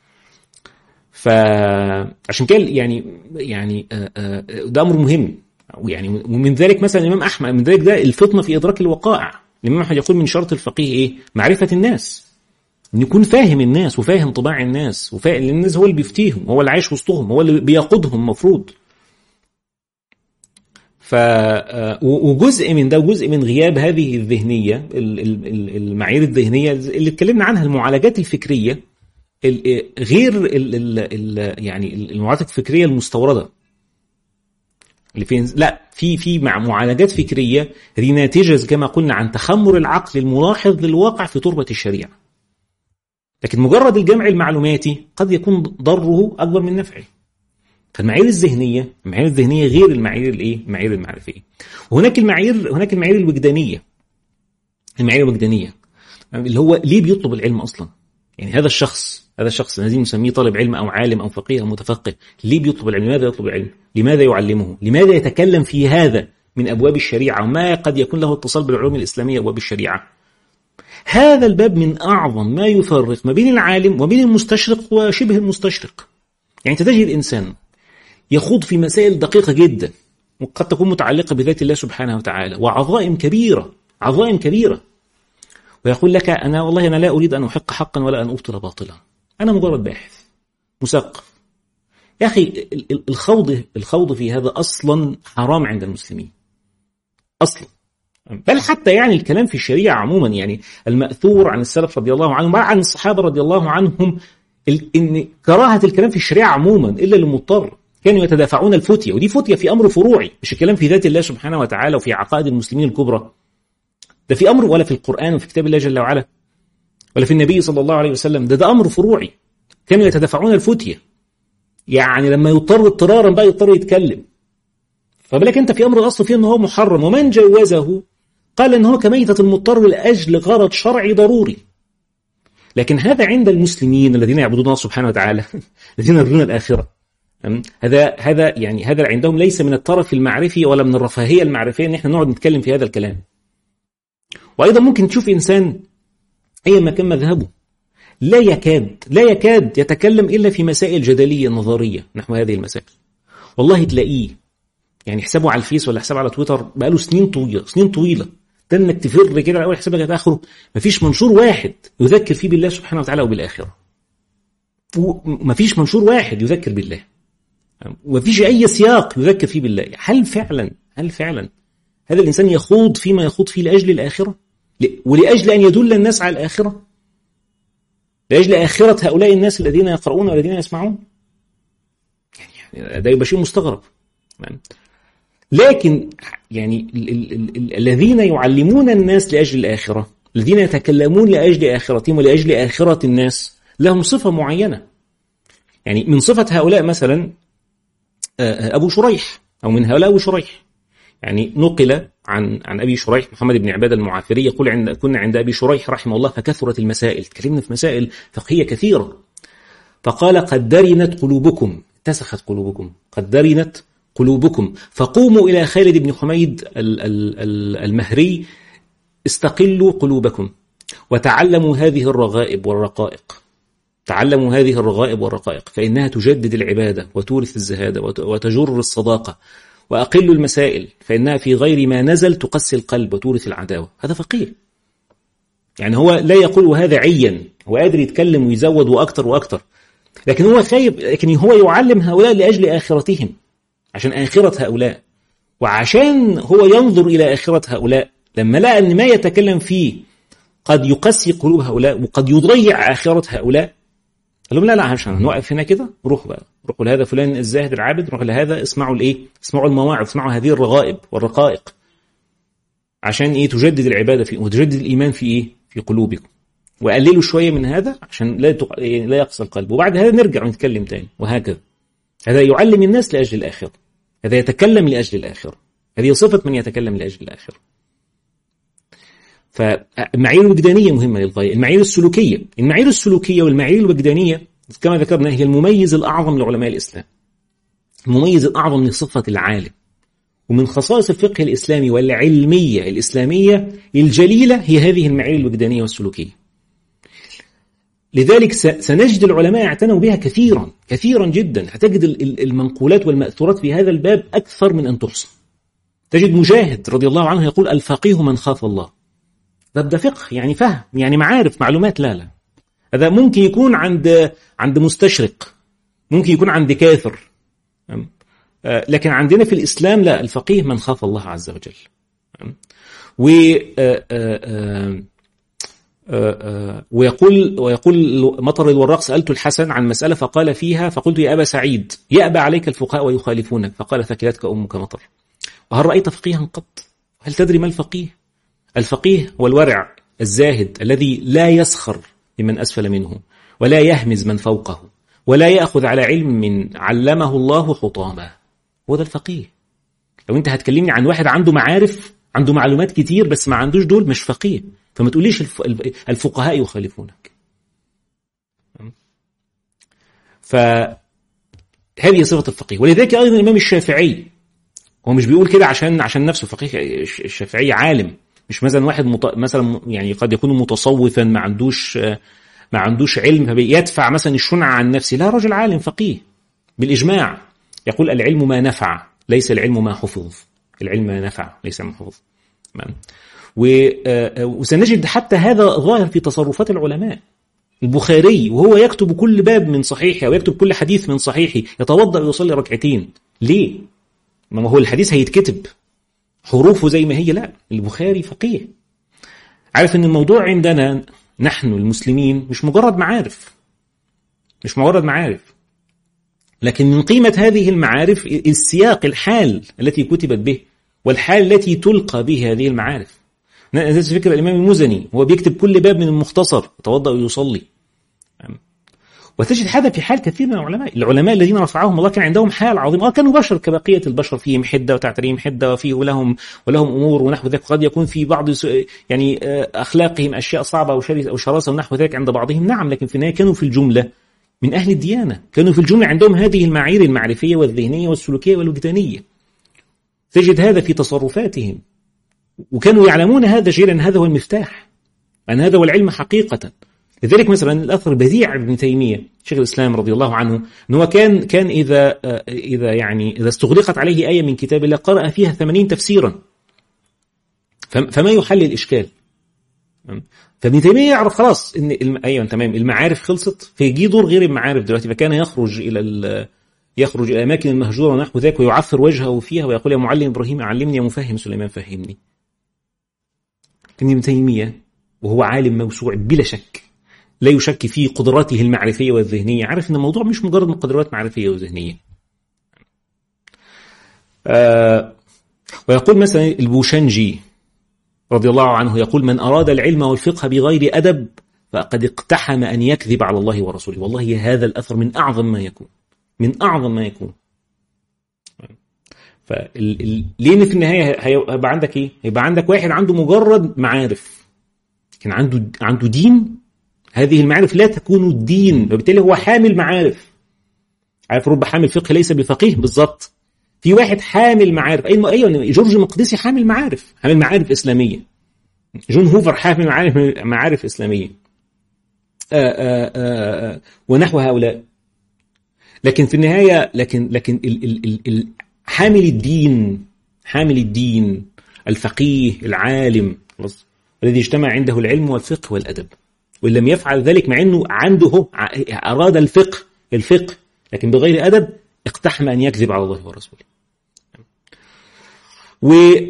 فعشان كده يعني يعني ده امر مهم يعني ومن ذلك مثلا الامام احمد من ذلك ده الفطنه في ادراك الوقائع الامام احمد يقول من شرط الفقيه ايه معرفه الناس ان يكون فاهم الناس وفاهم طباع الناس وفاهم الناس هو اللي بيفتيهم هو اللي عايش وسطهم هو اللي بيقودهم المفروض ف وجزء من ده وجزء من غياب هذه الذهنيه المعايير الذهنيه اللي اتكلمنا عنها المعالجات الفكريه غير ال ال ال يعني المعالجات الفكريه المستورده اللي في لا في في مع معالجات فكريه دي ناتجه كما قلنا عن تخمر العقل الملاحظ للواقع في تربه الشريعه لكن مجرد الجمع المعلوماتي قد يكون ضره اكبر من نفعه فالمعايير الذهنيه المعايير الذهنيه غير المعايير الايه المعايير المعرفيه وهناك المعايير هناك المعايير الوجدانيه المعايير الوجدانيه اللي هو ليه بيطلب العلم اصلا يعني هذا الشخص هذا الشخص الذي نسميه طالب علم او عالم او فقيه او متفقه ليه بيطلب العلم لماذا يطلب العلم لماذا يعلمه لماذا يتكلم في هذا من ابواب الشريعه وما قد يكون له اتصال بالعلوم الاسلاميه وابواب الشريعه هذا الباب من اعظم ما يفرق ما بين العالم وبين المستشرق وشبه المستشرق يعني انت تجد انسان يخوض في مسائل دقيقة جدا وقد تكون متعلقة بذات الله سبحانه وتعالى وعظائم كبيرة عظائم كبيرة ويقول لك أنا والله أنا لا أريد أن أحق حقا ولا أن أبطل باطلا أنا مجرد باحث مثقف يا أخي الخوض الخوض في هذا أصلا حرام عند المسلمين أصلا بل حتى يعني الكلام في الشريعة عموما يعني المأثور عن السلف رضي الله عنهم وعن الصحابة رضي الله عنهم إن كراهة الكلام في الشريعة عموما إلا للمضطر كانوا يتدافعون الفتية ودي فتية في أمر فروعي مش الكلام في ذات الله سبحانه وتعالى وفي عقائد المسلمين الكبرى ده في أمر ولا في القرآن وفي كتاب الله جل وعلا ولا في النبي صلى الله عليه وسلم ده ده أمر فروعي كانوا يتدافعون الفتية يعني لما يضطر اضطرارا بقى يضطر يتكلم فبالك انت في امر الاصل فيه ان هو محرم ومن جوزه قال ان هو كميتة المضطر لاجل غرض شرعي ضروري لكن هذا عند المسلمين الذين يعبدون الله سبحانه وتعالى الذين يرجون الاخره هذا هذا يعني هذا عندهم ليس من الطرف المعرفي ولا من الرفاهيه المعرفيه ان احنا نقعد نتكلم في هذا الكلام. وايضا ممكن تشوف انسان ايا ما كان مذهبه لا يكاد لا يكاد يتكلم الا في مسائل جدليه نظريه نحو هذه المسائل. والله تلاقيه يعني حسابه على الفيس ولا حسابه على تويتر بقاله سنين طويله سنين طويله ده انك تفر كده على اول حسابك لغايه اخره مفيش منشور واحد يذكر فيه بالله سبحانه وتعالى وبالاخره. ومفيش منشور واحد يذكر بالله. ومفيش اي سياق يذكر فيه بالله هل فعلا هل فعلا هذا الانسان يخوض فيما يخوض فيه لاجل الاخره ولاجل ان يدل الناس على الاخره لاجل اخره هؤلاء الناس الذين يقرؤون والذين يسمعون يعني ده يبقى شيء مستغرب لكن يعني الذين يعلمون الناس لاجل الاخره الذين يتكلمون لاجل اخرتهم ولاجل اخره الناس لهم صفه معينه يعني من صفه هؤلاء مثلا أبو شريح أو من هؤلاء أبو شريح يعني نقل عن عن أبي شريح محمد بن عبادة المعافري يقول عند كنا عند أبي شريح رحمه الله فكثرت المسائل تكلمنا في مسائل فقهية كثيرة فقال قد درنت قلوبكم اتسخت قلوبكم قد درنت قلوبكم فقوموا إلى خالد بن حميد المهري استقلوا قلوبكم وتعلموا هذه الرغائب والرقائق تعلموا هذه الرغائب والرقائق فإنها تجدد العبادة وتورث الزهادة وتجر الصداقة وأقل المسائل فإنها في غير ما نزل تقسي القلب وتورث العداوة هذا فقيه يعني هو لا يقول هذا عيا هو قادر يتكلم ويزود وأكثر وأكثر لكن هو خايف لكن هو يعلم هؤلاء لأجل آخرتهم عشان آخرة هؤلاء وعشان هو ينظر إلى آخرة هؤلاء لما لقى أن ما يتكلم فيه قد يقسي قلوب هؤلاء وقد يضيع آخرة هؤلاء قال لهم لا لا عشان نوقف هنا كده روحوا بقى روحوا لهذا فلان الزاهد العابد روحوا لهذا اسمعوا الايه اسمعوا المواعظ اسمعوا هذه الرغائب والرقائق عشان ايه تجدد العباده في وتجدد الايمان في ايه في قلوبكم وقللوا شويه من هذا عشان لا تق... لا يقسى القلب وبعد هذا نرجع ونتكلم تاني وهكذا هذا يعلم الناس لاجل الاخره هذا يتكلم لاجل الاخره هذه صفه من يتكلم لاجل الاخره فالمعايير الوجدانيه مهمه للغايه المعايير السلوكيه المعايير السلوكيه والمعايير الوجدانيه كما ذكرنا هي المميز الاعظم لعلماء الاسلام المميز الاعظم لصفه العالم ومن خصائص الفقه الاسلامي والعلميه الاسلاميه الجليله هي هذه المعايير الوجدانيه والسلوكيه لذلك سنجد العلماء اعتنوا بها كثيرا كثيرا جدا هتجد المنقولات والمأثورات في هذا الباب أكثر من أن تحصى تجد مجاهد رضي الله عنه يقول الفقيه من خاف الله ده ده فقه يعني فهم يعني معارف معلومات لا لا هذا ممكن يكون عند عند مستشرق ممكن يكون عند كافر لكن عندنا في الإسلام لا الفقيه من خاف الله عز وجل و ويقول ويقول مطر الوراق سألت الحسن عن مسألة فقال فيها فقلت يا أبا سعيد يأبى عليك الفقهاء ويخالفونك فقال ثكلتك أمك مطر وهل رأيت فقيها قط؟ هل تدري ما الفقيه؟ الفقيه هو الورع الزاهد الذي لا يسخر ممن أسفل منه ولا يهمز من فوقه ولا يأخذ على علم من علمه الله حطاما هو ده الفقيه لو انت هتكلمني عن واحد عنده معارف عنده معلومات كتير بس ما عندوش دول مش فقيه فما تقوليش الفقهاء يخالفونك فهذه صفة الفقيه ولذلك أيضا الإمام الشافعي هو مش بيقول كده عشان عشان نفسه فقيه الشافعي عالم مش مثلا واحد مط... مثلا يعني قد يكون متصوفا ما عندوش ما عندوش علم فبيدفع مثلا الشنعة عن نفسه لا رجل عالم فقيه بالإجماع يقول العلم ما نفع ليس العلم ما حفظ العلم ما نفع ليس ما حفظ تمام وسنجد حتى هذا ظاهر في تصرفات العلماء البخاري وهو يكتب كل باب من صحيحه أو يكتب كل حديث من صحيحه يتوضأ ويصلي ركعتين ليه؟ ما هو الحديث هيتكتب حروفه زي ما هي لا البخاري فقيه عارف ان الموضوع عندنا نحن المسلمين مش مجرد معارف مش مجرد معارف لكن من قيمة هذه المعارف السياق الحال التي كتبت به والحال التي تلقى به هذه المعارف نفس فكرة الإمام المزني هو بيكتب كل باب من المختصر يتوضأ ويصلي وتجد هذا في حال كثير من العلماء العلماء الذين رفعهم الله كان عندهم حال عظيمة آه كانوا بشر كبقية البشر فيهم حدة وتعتريهم حدة وفيه ولهم ولهم أمور ونحو ذلك قد يكون في بعض يعني أخلاقهم أشياء صعبة أو شراسة ونحو ذلك عند بعضهم نعم لكن في النهاية كانوا في الجملة من أهل الديانة كانوا في الجملة عندهم هذه المعايير المعرفية والذهنية والسلوكية والوجدانية تجد هذا في تصرفاتهم وكانوا يعلمون هذا جيدا هذا هو المفتاح أن هذا هو العلم حقيقة لذلك مثلا الأثر بديع ابن تيمية شيخ الإسلام رضي الله عنه أنه كان كان إذا إذا يعني إذا استغلقت عليه آية من كتاب الله قرأ فيها ثمانين تفسيرا فما يحل الإشكال فابن تيمية يعرف خلاص ان ايوه تمام المعارف خلصت فيجي دور غير المعارف دلوقتي فكان يخرج الى يخرج الى الاماكن المهجوره ونحو ذلك ويعفر وجهه فيها ويقول يا معلم ابراهيم علمني يا مفهم سليمان فهمني. لكن ابن تيميه وهو عالم موسوع بلا شك لا يشك في قدراته المعرفيه والذهنيه عارف ان الموضوع مش مجرد قدرات معرفيه وذهنيه. آه ويقول مثلا البوشنجي رضي الله عنه يقول من أراد العلم والفقه بغير أدب فقد اقتحم أن يكذب على الله ورسوله والله هذا الأثر من أعظم ما يكون من أعظم ما يكون فليه في النهاية هيبقى عندك إيه؟ هيبقى عندك واحد عنده مجرد معارف لكن عنده عنده دين هذه المعارف لا تكون الدين وبالتالي هو حامل معارف عارف رب حامل فقه ليس بفقيه بالظبط في واحد حامل معارف ايوه ايوه جورج المقدسي حامل معارف حامل معارف اسلاميه جون هوفر حامل معارف معارف اسلاميه آآ آآ ونحو هؤلاء لكن في النهاية لكن لكن ال ال ال ال حامل الدين حامل الدين الفقيه العالم الذي اجتمع عنده العلم والفقه والأدب وإن لم يفعل ذلك مع أنه عنده أراد الفقه الفقه لكن بغير أدب اقتحم أن يكذب على الله ورسوله و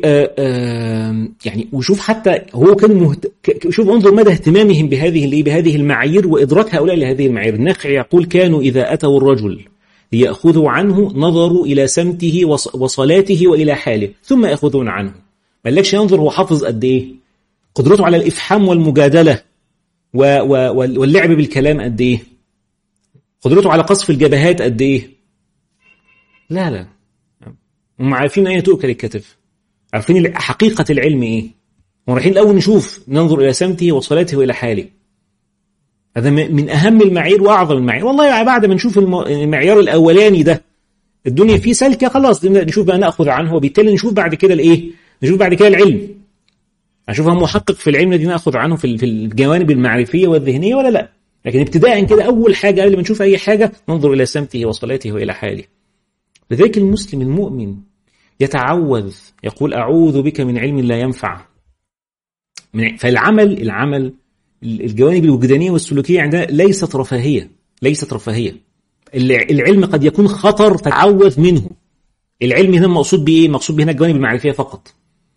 يعني وشوف حتى هو كان مهت... شوف انظر مدى اهتمامهم بهذه بهذه المعايير وادراك هؤلاء لهذه المعايير النخعي يقول كانوا اذا اتوا الرجل ليأخذوا عنه نظروا إلى سمته وصلاته وإلى حاله ثم يأخذون عنه ما قالكش ينظر هو حافظ قد إيه قدرته على الإفحام والمجادلة و و واللعب بالكلام قد إيه قدرته على قصف الجبهات قد إيه لا لا هم عارفين أين تؤكل الكتف عارفين حقيقة العلم إيه ورايحين الأول نشوف ننظر إلى سمته وصلاته وإلى حاله هذا من أهم المعايير وأعظم المعايير والله بعد ما نشوف المعيار الأولاني ده الدنيا فيه سلكة خلاص نشوف بقى نأخذ عنه وبالتالي نشوف بعد كده الإيه نشوف بعد كده العلم نشوف هم محقق في العلم الذي نأخذ عنه في الجوانب المعرفية والذهنية ولا لا لكن ابتداء كده أول حاجة قبل ما نشوف أي حاجة ننظر إلى سمته وصلاته وإلى حاله لذلك المسلم المؤمن يتعوذ يقول أعوذ بك من علم لا ينفع فالعمل العمل الجوانب الوجدانية والسلوكية عندها ليست رفاهية ليست رفاهية العلم قد يكون خطر تتعوذ منه العلم هنا مقصود بإيه؟ مقصود بهنا الجوانب المعرفية فقط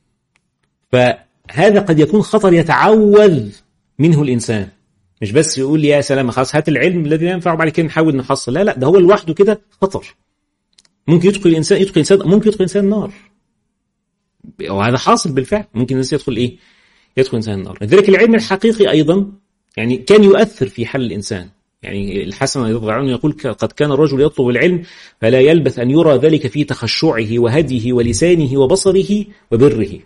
فهذا قد يكون خطر يتعوذ منه الإنسان مش بس يقول يا سلام خلاص هات العلم الذي لا ينفع وبعد كده نحاول نحصل لا لا ده هو لوحده كده خطر ممكن يدخل الإنسان يدخل إنسان ممكن يدخل إنسان النار وهذا حاصل بالفعل ممكن الإنسان يدخل إيه يدخل إنسان النار لذلك العلم الحقيقي أيضا يعني كان يؤثر في حل الإنسان يعني الحسن رضي الله عنه يقول قد كان الرجل يطلب العلم فلا يلبث أن يرى ذلك في تخشعه وهديه ولسانه وبصره وبره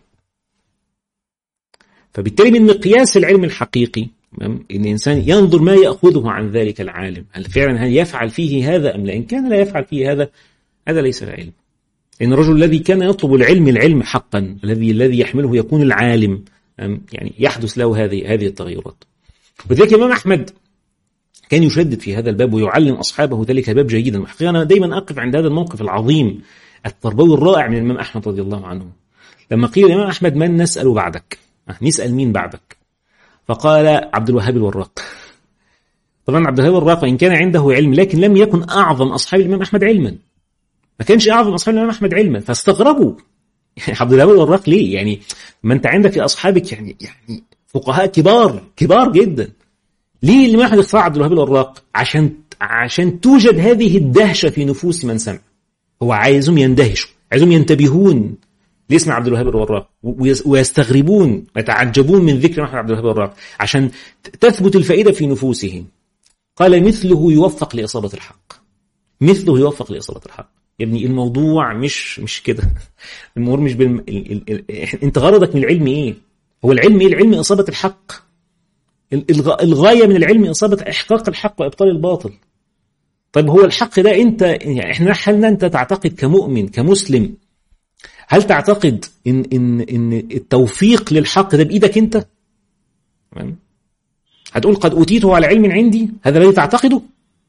فبالتالي من مقياس العلم الحقيقي ان الانسان ينظر ما ياخذه عن ذلك العالم هل فعلا هل يفعل فيه هذا ام لا ان كان لا يفعل فيه هذا هذا ليس العلم ان الرجل الذي كان يطلب العلم العلم حقا الذي الذي يحمله يكون العالم يعني يحدث له هذه هذه التغيرات وذلك الامام احمد كان يشدد في هذا الباب ويعلم اصحابه ذلك الباب جيدا وحقيقه انا دائما اقف عند هذا الموقف العظيم التربوي الرائع من الامام احمد رضي الله عنه لما قيل الامام احمد من نسال بعدك نسال مين بعدك فقال عبد الوهاب الوراق طبعا عبد الوهاب الوراق وان كان عنده علم لكن لم يكن اعظم اصحاب الامام احمد علما ما كانش اعظم اصحاب الامام احمد علما فاستغربوا يعني عبد الوهاب الوراق ليه يعني ما انت عندك في اصحابك يعني يعني فقهاء كبار كبار جدا ليه الامام احمد اختار عبد الوهاب الوراق عشان عشان توجد هذه الدهشه في نفوس من سمع هو عايزهم يندهشوا عايزهم ينتبهون ليسمع عبد الوهاب الوراق ويستغربون ويتعجبون من ذكر محمد عبد الوهاب الوراق عشان تثبت الفائده في نفوسهم قال مثله يوفق لاصابه الحق مثله يوفق لاصابه الحق يا ابني الموضوع مش مش كده الامور مش بالم... ال... ال... ال... انت غرضك من العلم ايه هو العلم ايه العلم اصابه الحق الغ... الغايه من العلم اصابه احقاق الحق وابطال الباطل طيب هو الحق ده انت يعني احنا هل انت تعتقد كمؤمن كمسلم هل تعتقد ان ان ان التوفيق للحق ده بايدك انت تمام هتقول قد اوتيته على علم عندي هذا الذي تعتقده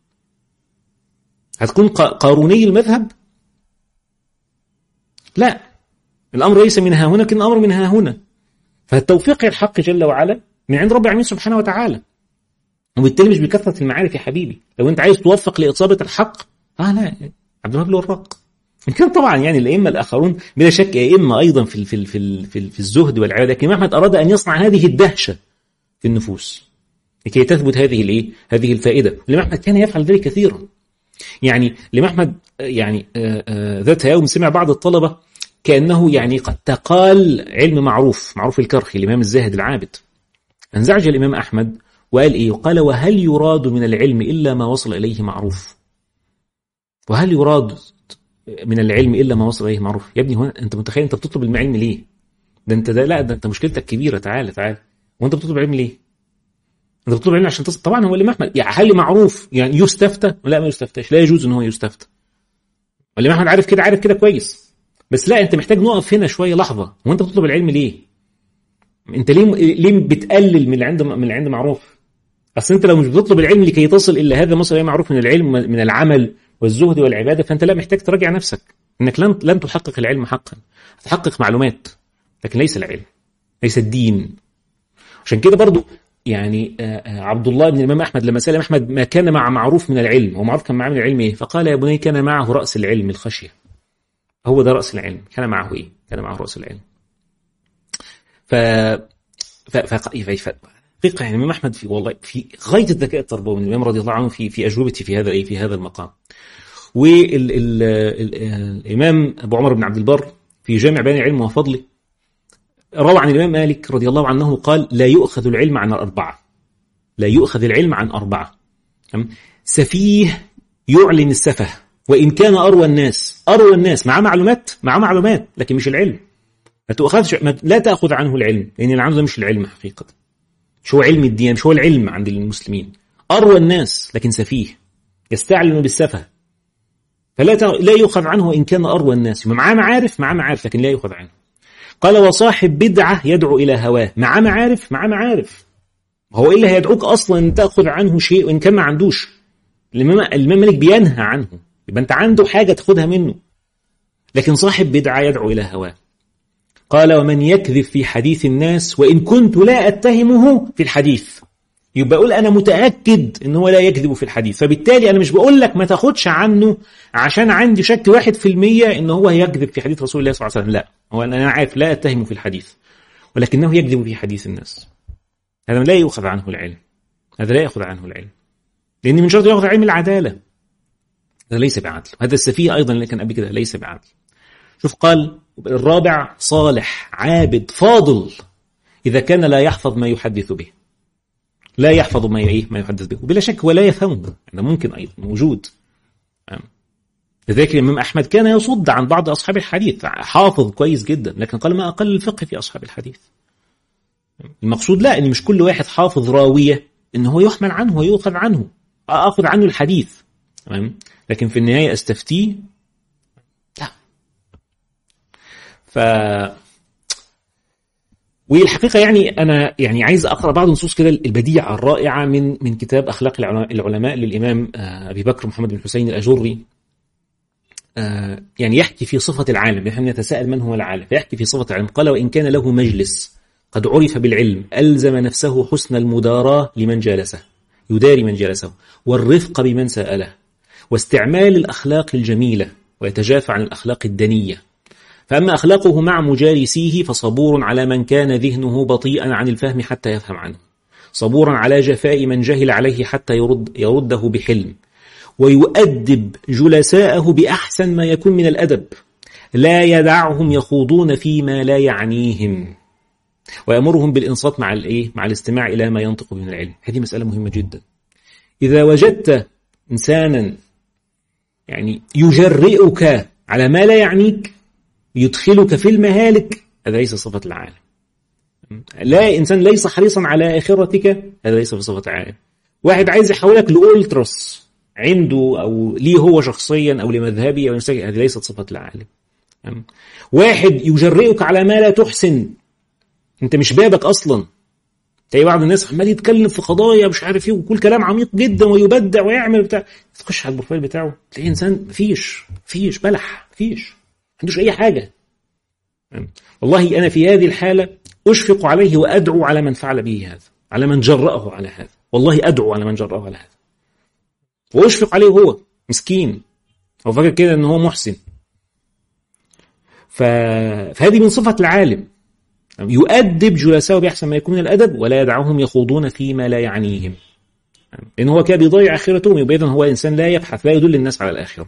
هتكون قاروني المذهب لا الامر ليس من ها هنا لكن الامر من ها هنا فالتوفيق الحق جل وعلا من عند رب العالمين سبحانه وتعالى وبالتالي مش بكثره المعارف يا حبيبي لو انت عايز توفق لاصابه الحق اه لا عبد الوهاب الوراق كان طبعا يعني الائمه الاخرون بلا شك ائمه ايضا في في في في, في الزهد والعباده لكن احمد اراد ان يصنع هذه الدهشه في النفوس لكي تثبت هذه الايه هذه الفائده الامام احمد كان يفعل ذلك كثيرا يعني الامام احمد يعني ذات يوم سمع بعض الطلبه كانه يعني قد تقال علم معروف معروف الكرخي الامام الزاهد العابد انزعج الامام احمد وقال ايه قال وهل يراد من العلم الا ما وصل اليه معروف وهل يراد من العلم الا ما وصل اليه معروف يا ابني هو انت متخيل انت بتطلب العلم ليه ده انت ده لا ده انت مشكلتك كبيره تعالى تعالى وانت بتطلب العلم ليه انت بتطلب العلم عشان تصل طبعا هو الامام احمد يعني هل معروف يعني يستفتى لا ما يستفتاش لا يجوز ان هو يستفتى والامام احمد عارف كده عارف كده كويس بس لا انت محتاج نقف هنا شويه لحظه هو انت بتطلب العلم ليه انت ليه ليه بتقلل من اللي عند من اللي عند معروف اصل انت لو مش بتطلب العلم لكي تصل الى هذا مصر معروف من العلم من العمل والزهد والعباده فانت لا محتاج تراجع نفسك انك لن لن تحقق العلم حقا تحقق معلومات لكن ليس العلم ليس الدين عشان كده برضو يعني عبد الله بن الامام احمد لما سال احمد ما كان مع معروف من العلم هو معروف كان معاه من العلم ايه فقال يا بني كان معه راس العلم الخشيه هو ده راس العلم كان معه ايه كان معه راس العلم ف ف ف حقيقة يعني الإمام أحمد في والله في غاية الذكاء التربوي من الإمام رضي الله عنه في في أجوبته في هذا إيه في هذا المقام. والإمام أبو عمر بن عبد البر في جامع بيان العلم وفضله روى عن الإمام مالك رضي الله عنه قال لا يؤخذ العلم عن الأربعة لا يؤخذ العلم عن أربعة سفيه يعلن السفه وإن كان أروى الناس أروى الناس مع معلومات مع معلومات لكن مش العلم ما تأخذش لا تأخذ عنه العلم لأن العلم ده مش العلم حقيقة مش هو علم الدين مش هو العلم عند المسلمين أروى الناس لكن سفيه يستعلن بالسفه فلا لا يؤخذ عنه إن كان أروى الناس معاه معارف معاه معارف لكن لا يؤخذ عنه قال وصاحب بدعة يدعو إلى هواه معاه معارف معاه معارف هو إيه اللي هيدعوك أصلا أن تأخذ عنه شيء وإن كان ما عندوش الإمام مالك بينهى عنه يبقى أنت عنده حاجة تاخدها منه لكن صاحب بدعة يدعو إلى هواه قال ومن يكذب في حديث الناس وإن كنت لا أتهمه في الحديث يبقى أقول أنا متأكد إن هو لا يكذب في الحديث فبالتالي أنا مش بقول لك ما تاخدش عنه عشان عندي شك واحد في المية إن هو يكذب في حديث رسول الله صلى الله عليه وسلم لا هو أنا عارف لا أتهمه في الحديث ولكنه يكذب في حديث الناس هذا لا يؤخذ عنه العلم هذا لا يأخذ عنه العلم لأن من شرط يأخذ علم العدالة هذا ليس بعدل هذا السفيه أيضا اللي كان قبل كده ليس بعدل شوف قال الرابع صالح عابد فاضل إذا كان لا يحفظ ما يحدث به لا يحفظ ما ايه ما يحدث به وبلا شك ولا يفهمه هذا ممكن ايضا موجود لذلك الامام احمد كان يصد عن بعض اصحاب الحديث حافظ كويس جدا لكن قال ما اقل الفقه في اصحاب الحديث المقصود لا ان مش كل واحد حافظ راويه ان هو يحمل عنه ويؤخذ عنه اخذ عنه الحديث تمام لكن في النهايه استفتيه لا ف والحقيقه يعني انا يعني عايز اقرا بعض النصوص كده البديعه الرائعه من من كتاب اخلاق العلماء للامام ابي بكر محمد بن حسين الاجري يعني يحكي في صفه العالم نحن نتساءل من هو العالم فيحكي في صفه العالم قال وان كان له مجلس قد عرف بالعلم الزم نفسه حسن المداراه لمن جالسه يداري من جالسه والرفق بمن ساله واستعمال الاخلاق الجميله ويتجافى عن الاخلاق الدنيه فأما أخلاقه مع مجالسيه فصبور على من كان ذهنه بطيئا عن الفهم حتى يفهم عنه صبورا على جفاء من جهل عليه حتى يرد يرده بحلم ويؤدب جلساءه بأحسن ما يكون من الأدب لا يدعهم يخوضون فيما لا يعنيهم ويأمرهم بالإنصات مع الإيه؟ مع الاستماع إلى ما ينطق من العلم هذه مسألة مهمة جدا إذا وجدت إنسانا يعني يجرئك على ما لا يعنيك يدخلك في المهالك هذا ليس صفة العالم لا إنسان ليس حريصا على آخرتك هذا ليس بصفة العالم واحد عايز يحولك لأولترس عنده أو ليه هو شخصيا أو لمذهبي أو هذه ليست صفة العالم واحد يجرئك على ما لا تحسن أنت مش بابك أصلا تلاقي بعض الناس عمال يتكلم في قضايا مش عارف ايه وكل كلام عميق جدا ويبدع ويعمل بتاع تخش على البروفايل بتاعه تلاقي انسان مفيش مفيش بلح مفيش عندوش أي حاجة والله أنا في هذه الحالة أشفق عليه وأدعو على من فعل به هذا على من جرأه على هذا والله أدعو على من جرأه على هذا وأشفق عليه هو مسكين هو فاكر كده أن هو محسن ف... فهذه من صفة العالم يؤدب جلساءه بأحسن ما يكون من الأدب ولا يدعهم يخوضون فيما لا يعنيهم لأن هو كان بيضيع آخرتهم يبقى إذن هو إنسان لا يبحث لا يدل الناس على الآخرة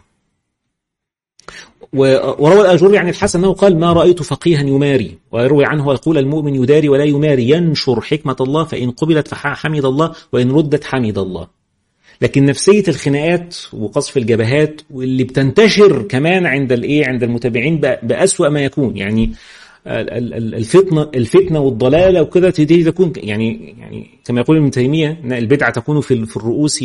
وروى الأجر عن الحسن أنه قال ما رأيت فقيها يماري ويروي عنه يقول المؤمن يداري ولا يماري ينشر حكمة الله فإن قبلت فحمد الله وإن ردت حمد الله لكن نفسية الخناقات وقصف الجبهات واللي بتنتشر كمان عند الايه عند المتابعين بأسوأ ما يكون يعني الفتنة الفتنة والضلالة وكده تبتدي تكون يعني يعني كما يقول ابن تيمية ان البدعة تكون في في الرؤوس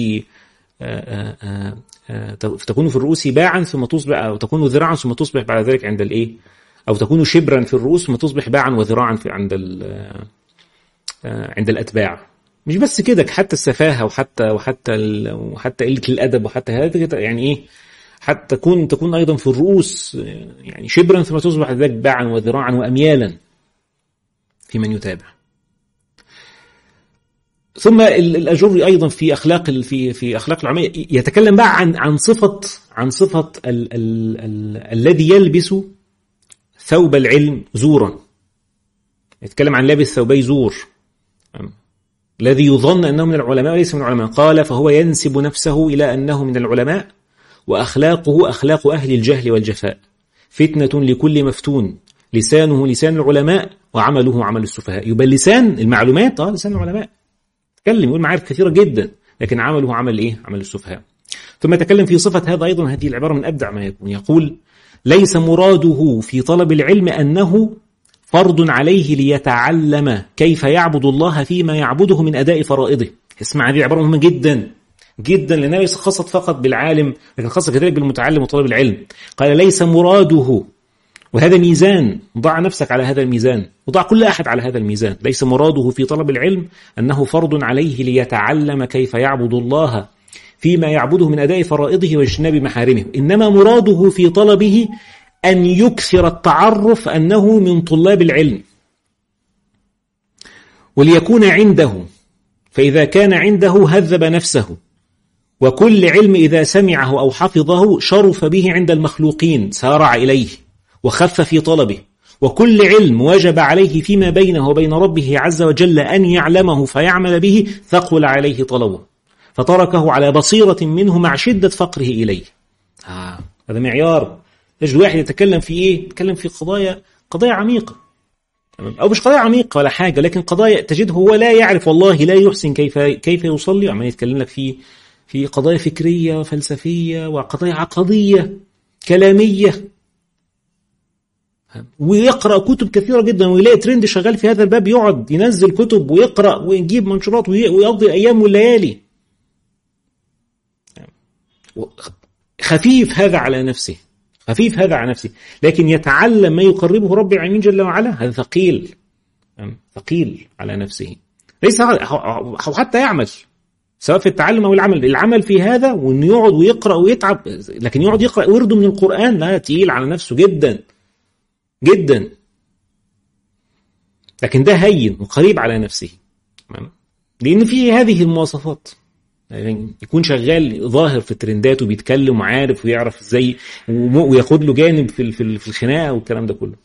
تكون في الرؤوس باعا ثم تصبح أو تكون ذراعا ثم تصبح بعد ذلك عند الإيه؟ أو تكون شبرا في الرؤوس ثم تصبح باعا وذراعا في عند عند الأتباع مش بس كده حتى السفاهه وحتى وحتى ال... وحتى قله الادب وحتى هذا يعني ايه حتى تكون تكون ايضا في الرؤوس يعني شبرا ثم تصبح ذاك باعا وذراعا واميالا في من يتابع ثم الاجري ايضا في اخلاق في في اخلاق العلماء يتكلم بقى عن عن صفه عن صفه ال ال ال الذي يلبس ثوب العلم زورا يتكلم عن لابس ثوبي زور الذي يظن انه من العلماء وليس من العلماء قال فهو ينسب نفسه الى انه من العلماء واخلاقه اخلاق اهل الجهل والجفاء فتنه لكل مفتون لسانه لسان العلماء وعمله عمل السفهاء يبقى اللسان المعلومات اه لسان العلماء يتكلم يقول معارف كثيرة جدا لكن عمله عمل إيه؟ عمل السفهاء ثم يتكلم في صفة هذا أيضا هذه العبارة من أبدع ما يكون يقول ليس مراده في طلب العلم أنه فرض عليه ليتعلم كيف يعبد الله فيما يعبده من أداء فرائضه اسمع هذه العبارة مهمة جدا جدا لأنها ليست خاصة فقط بالعالم لكن خاصة كذلك بالمتعلم وطالب العلم قال ليس مراده وهذا ميزان ضع نفسك على هذا الميزان وضع كل أحد على هذا الميزان ليس مراده في طلب العلم أنه فرض عليه ليتعلم كيف يعبد الله فيما يعبده من أداء فرائضه واجتناب محارمه إنما مراده في طلبه أن يكثر التعرف أنه من طلاب العلم وليكون عنده فإذا كان عنده هذب نفسه وكل علم إذا سمعه أو حفظه شرف به عند المخلوقين سارع إليه وخف في طلبه وكل علم وجب عليه فيما بينه وبين ربه عز وجل أن يعلمه فيعمل به ثقل عليه طلبه فتركه على بصيرة منه مع شدة فقره إليه آه. هذا معيار تجد واحد يتكلم في إيه؟ يتكلم في قضايا قضايا عميقة أو مش قضايا عميقة ولا حاجة لكن قضايا تجده هو لا يعرف والله لا يحسن كيف كيف يصلي عمال يتكلم لك في في قضايا فكرية وفلسفية وقضايا عقدية كلامية ويقرا كتب كثيره جدا ويلاقي ترند شغال في هذا الباب يقعد ينزل كتب ويقرا ويجيب منشورات ويقضي الايام والليالي خفيف هذا على نفسه خفيف هذا على نفسه لكن يتعلم ما يقربه رب العالمين جل وعلا هذا ثقيل ثقيل على نفسه ليس أو حتى يعمل سواء في التعلم او العمل العمل في هذا وانه يقعد ويقرا ويتعب لكن يقعد يقرا ورده من القران لا تقيل على نفسه جدا جدا لكن ده هين وقريب على نفسه لأن فيه هذه المواصفات يعني يكون شغال ظاهر في الترندات وبيتكلم وعارف ويعرف ازاي وياخد له جانب في في الخناقه والكلام ده كله.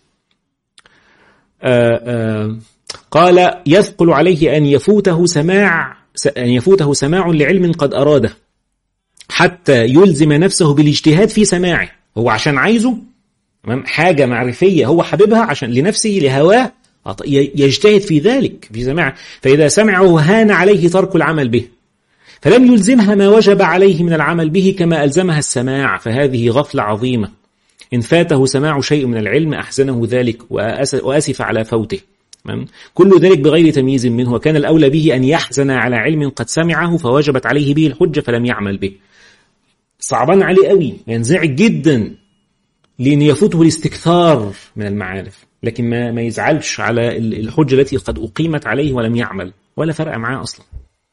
آآ آآ قال يثقل عليه ان يفوته سماع ان يفوته سماع لعلم قد اراده حتى يلزم نفسه بالاجتهاد في سماعه هو عشان عايزه تمام حاجة معرفية هو حبيبها عشان لنفسه لهواه يجتهد في ذلك في سماعه فإذا سمعه هان عليه ترك العمل به فلم يلزمها ما وجب عليه من العمل به كما ألزمها السماع فهذه غفلة عظيمة إن فاته سماع شيء من العلم أحزنه ذلك وأسف على فوته كل ذلك بغير تمييز منه وكان الأولى به أن يحزن على علم قد سمعه فوجبت عليه به الحجة فلم يعمل به صعبان عليه قوي ينزعج جدا لأن يفوته الاستكثار من المعارف لكن ما, ما يزعلش على الحجة التي قد أقيمت عليه ولم يعمل ولا فرق معاه أصلا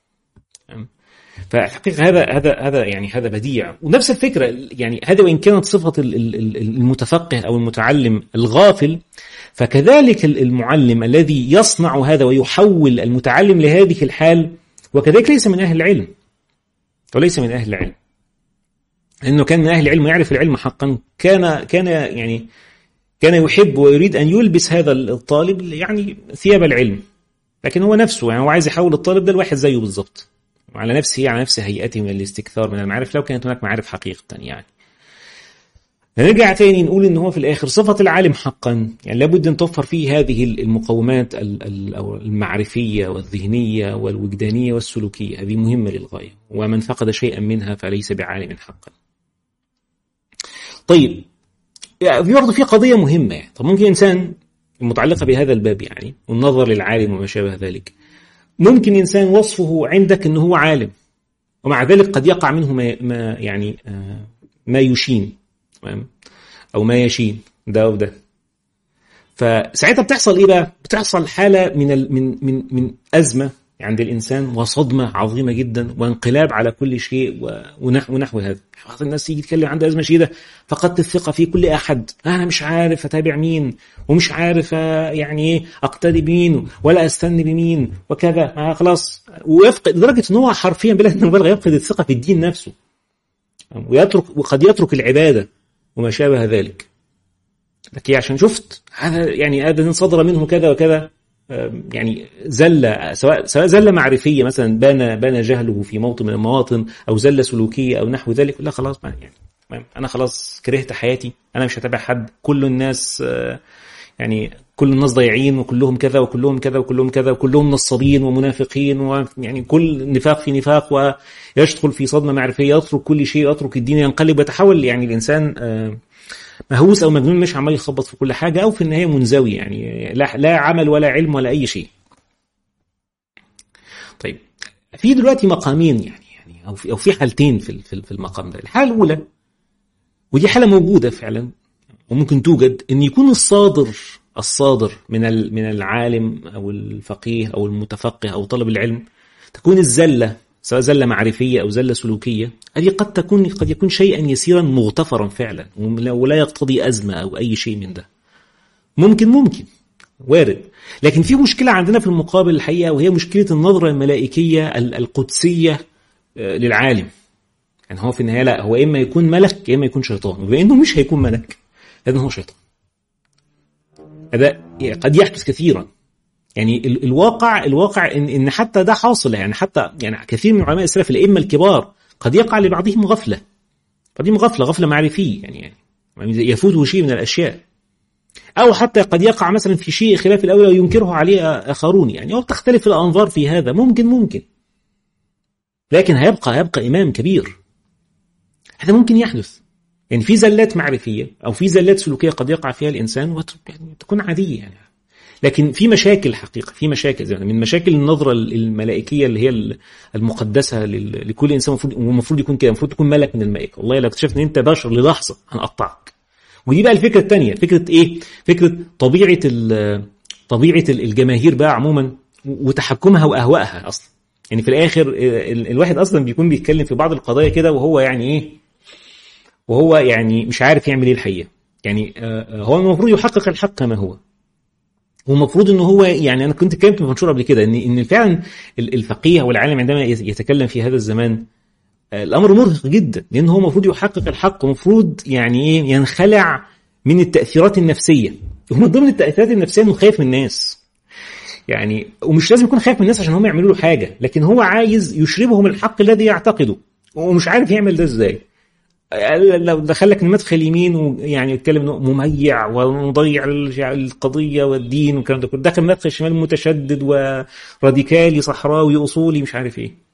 فحقيقة هذا هذا هذا يعني هذا بديع ونفس الفكرة يعني هذا وإن كانت صفة المتفقه أو المتعلم الغافل فكذلك المعلم الذي يصنع هذا ويحول المتعلم لهذه الحال وكذلك ليس من أهل العلم وليس من أهل العلم انه كان من اهل العلم ويعرف العلم حقا كان كان يعني كان يحب ويريد ان يلبس هذا الطالب يعني ثياب العلم لكن هو نفسه يعني هو عايز يحول الطالب ده لواحد زيه بالظبط وعلى نفسه على نفس هيئته من الاستكثار من المعارف لو كانت هناك معارف حقيقة يعني نرجع تاني نقول ان هو في الاخر صفة العالم حقا يعني لابد ان توفر فيه هذه المقومات المعرفية والذهنية والوجدانية والسلوكية هذه مهمة للغاية ومن فقد شيئا منها فليس بعالم حقا طيب يعني برضه في قضيه مهمه يعني طب ممكن انسان متعلقه بهذا الباب يعني والنظر للعالم وما شابه ذلك ممكن انسان وصفه عندك انه هو عالم ومع ذلك قد يقع منه ما, ما يعني ما يشين تمام او ما يشين ده وده فساعتها بتحصل ايه بقى؟ بتحصل حاله من ال من من من ازمه عند الانسان وصدمه عظيمه جدا وانقلاب على كل شيء ونحو ونحو هذا بعض الناس يجي يتكلم عنده ازمه شديده فقدت الثقه في كل احد انا مش عارف اتابع مين ومش عارف يعني ايه اقتدي بمين ولا استنى بمين وكذا ما خلاص ويفقد لدرجه ان هو حرفيا بلا مبالغه يفقد الثقه في الدين نفسه ويترك وقد يترك العباده وما شابه ذلك لكن عشان شفت هذا يعني هذا صدر منه كذا وكذا يعني زله سواء سواء زله معرفيه مثلا بان بان جهله في موطن من المواطن او زله سلوكيه او نحو ذلك لا خلاص ما يعني انا خلاص كرهت حياتي انا مش هتابع حد كل الناس يعني كل الناس ضايعين وكلهم كذا وكلهم كذا وكلهم كذا وكلهم نصابين ومنافقين ويعني كل نفاق في نفاق ويدخل في صدمه معرفيه يترك كل شيء يترك الدين ينقلب ويتحول يعني الانسان مهووس او مجنون مش عمال يخبط في كل حاجه او في النهايه منزوي يعني لا, لا عمل ولا علم ولا اي شيء. طيب في دلوقتي مقامين يعني يعني او في او في حالتين في في المقام ده، الحاله الاولى ودي حاله موجوده فعلا وممكن توجد ان يكون الصادر الصادر من من العالم او الفقيه او المتفقه او طالب العلم تكون الزله سواء زله معرفيه او زله سلوكيه هذه قد تكون قد يكون شيئا يسيرا مغتفرا فعلا ولا يقتضي ازمه او اي شيء من ده ممكن ممكن وارد لكن في مشكله عندنا في المقابل الحقيقه وهي مشكله النظره الملائكيه القدسيه للعالم يعني هو في النهايه لا هو اما يكون ملك يا اما يكون شيطان وبما انه مش هيكون ملك لان هو شيطان هذا قد يحدث كثيرا يعني الواقع الواقع ان ان حتى ده حاصل يعني حتى يعني كثير من علماء السلف الائمه الكبار قد يقع لبعضهم غفله بعضهم غفله غفله معرفيه يعني يعني يفوته شيء من الاشياء او حتى قد يقع مثلا في شيء خلاف الاولى وينكره عليه اخرون يعني وتختلف الانظار في هذا ممكن ممكن لكن هيبقى هيبقى امام كبير هذا ممكن يحدث يعني في زلات معرفيه او في زلات سلوكيه قد يقع فيها الانسان وتكون عاديه يعني لكن في مشاكل حقيقه في مشاكل زي من مشاكل النظره الملائكيه اللي هي المقدسه لكل انسان المفروض والمفروض يكون كده المفروض تكون ملك من الملائكه والله لو اكتشفت ان انت بشر للحظه هنقطعك ودي بقى الفكره الثانيه فكره ايه فكره طبيعه طبيعه الجماهير بقى عموما وتحكمها واهوائها اصلا يعني في الاخر الواحد اصلا بيكون بيتكلم في بعض القضايا كده وهو يعني ايه وهو يعني مش عارف يعمل ايه الحقيقه يعني هو المفروض يحقق الحق كما هو ومفروض ان هو يعني انا كنت اتكلمت في منشور قبل كده ان ان فعلا الفقيه والعالم عندما يتكلم في هذا الزمان الامر مرهق جدا لان هو المفروض يحقق الحق ومفروض يعني ايه ينخلع من التاثيرات النفسيه ومن ضمن التاثيرات النفسيه انه خايف من الناس يعني ومش لازم يكون خايف من الناس عشان هم يعملوا له حاجه لكن هو عايز يشربهم الحق الذي يعتقده ومش عارف يعمل ده ازاي لو دخلك المدخل يمين ويعني يتكلم مميع ومضيع القضيه والدين والكلام ده كله دخل مدخل شمال متشدد وراديكالي صحراوي اصولي مش عارف ايه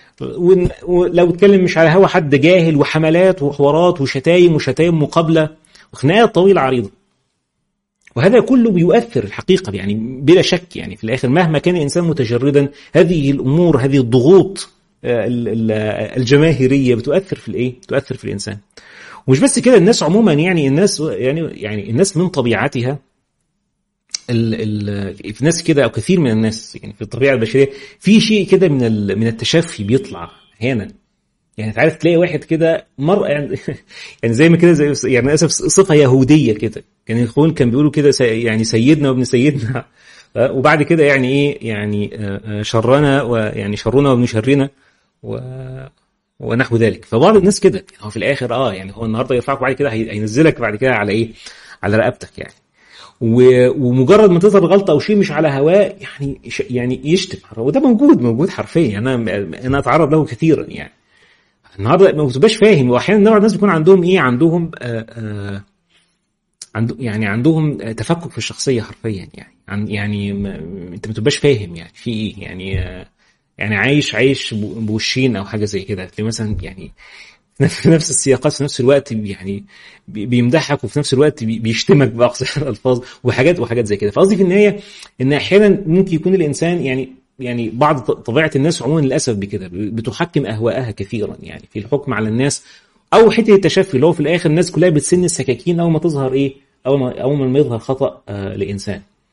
ولو اتكلم مش على هوا حد جاهل وحملات وحوارات وشتايم وشتايم مقابله وخناقات طويله عريضه وهذا كله بيؤثر الحقيقه يعني بلا شك يعني في الاخر مهما كان الانسان متجردا هذه الامور هذه الضغوط الجماهيريه بتؤثر في الايه؟ بتؤثر في الانسان. ومش بس كده الناس عموما يعني الناس يعني يعني الناس من طبيعتها ال ال في ناس كده او كثير من الناس يعني في الطبيعه البشريه في شيء كده من من التشفي بيطلع احيانا يعني تعرف تلاقي واحد كده مر يعني, يعني زي ما كده زي يعني للاسف صفه يهوديه كده كان يعني الاخوان كان بيقولوا كده سي يعني سيدنا وابن سيدنا وبعد كده يعني ايه يعني شرنا ويعني شرنا وابن شرنا و... ونحو ذلك فبعض الناس كده هو في الاخر اه يعني هو النهارده يرفعك بعد كده هينزلك بعد كده على ايه على رقبتك يعني و... ومجرد ما تظهر غلطه او شيء مش على هواه يعني يعني يشتم وده موجود موجود حرفيا انا انا اتعرض له كثيرا يعني النهارده ما بتبقاش فاهم واحيانا نوع الناس بيكون عندهم ايه عندهم آآ آآ عنده يعني عندهم تفكك في الشخصيه حرفيا يعني عن يعني ما انت ما تبقاش فاهم يعني في ايه يعني يعني عايش عايش بوشين او حاجه زي كده تلاقي مثلا يعني في نفس السياقات في نفس الوقت يعني بيمدحك وفي نفس الوقت بيشتمك باقصى الالفاظ وحاجات وحاجات زي كده فقصدي في النهايه ان احيانا ممكن يكون الانسان يعني يعني بعض طبيعه الناس عموما للاسف بكده بتحكم اهواءها كثيرا يعني في الحكم على الناس او حته التشفي اللي هو في الاخر الناس كلها بتسن السكاكين اول ما تظهر ايه اول ما اول ما يظهر خطا آه لانسان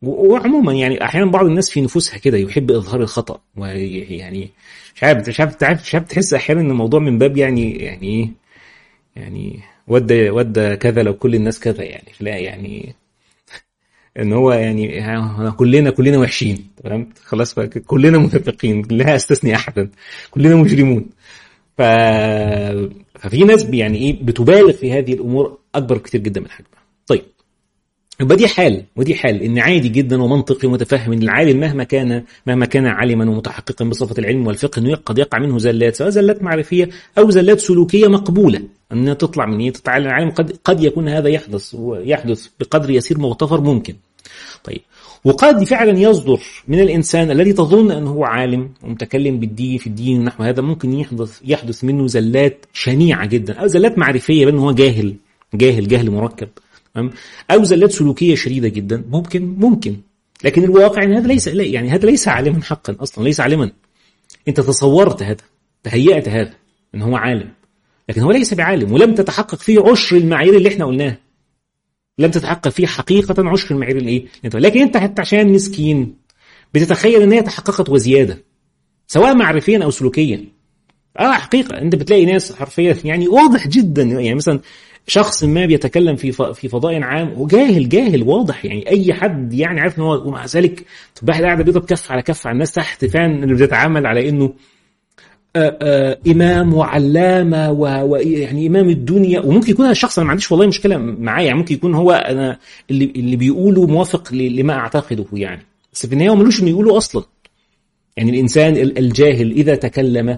وعموما يعني احيانا بعض الناس في نفوسها كده يحب اظهار الخطا ويعني مش عارف مش عارف مش عارف تحس احيانا ان الموضوع من باب يعني يعني ايه يعني ود ود كذا لو كل الناس كذا يعني لا يعني ان هو يعني كلنا كلنا وحشين تمام خلاص كلنا منافقين لا استثني احدا كلنا مجرمون ف... ففي ناس يعني ايه بتبالغ في هذه الامور اكبر كتير جدا من حجمها طيب يبقى دي حال ودي حال ان عادي جدا ومنطقي ومتفهم ان العالم مهما كان مهما كان عالما ومتحققا بصفه العلم والفقه انه قد يقع منه زلات سواء زلات معرفيه او زلات سلوكيه مقبوله انها تطلع من ايه تطلع العالم قد قد يكون هذا يحدث يحدث بقدر يسير مغتفر ممكن طيب وقد فعلا يصدر من الانسان الذي تظن انه هو عالم ومتكلم بالدين في الدين ونحو هذا ممكن يحدث يحدث منه زلات شنيعه جدا او زلات معرفيه بانه هو جاهل جاهل جهل مركب او زلات سلوكيه شديده جدا ممكن ممكن لكن الواقع ان هذا ليس يعني هذا ليس عالما حقا اصلا ليس عالما انت تصورت هذا تهيأت هذا ان هو عالم لكن هو ليس بعالم ولم تتحقق فيه عشر المعايير اللي احنا قلناها لم تتحقق فيه حقيقة عشر المعايير الايه لكن انت حتى عشان مسكين بتتخيل ان هي تحققت وزيادة سواء معرفيا او سلوكيا اه حقيقة انت بتلاقي ناس حرفيا يعني واضح جدا يعني مثلا شخص ما بيتكلم في في فضاء عام وجاهل جاهل واضح يعني اي حد يعني عارف ان هو ومع ذلك تبقى قاعده بيضرب كف على كف على الناس تحت فعلا اللي بتتعامل على انه آآ آآ امام وعلامه ويعني امام الدنيا وممكن يكون الشخص انا ما عنديش والله مشكله معاه يعني ممكن يكون هو انا اللي اللي بيقوله موافق لما اعتقده يعني بس في النهايه هو ملوش انه يقوله اصلا يعني الانسان الجاهل اذا تكلم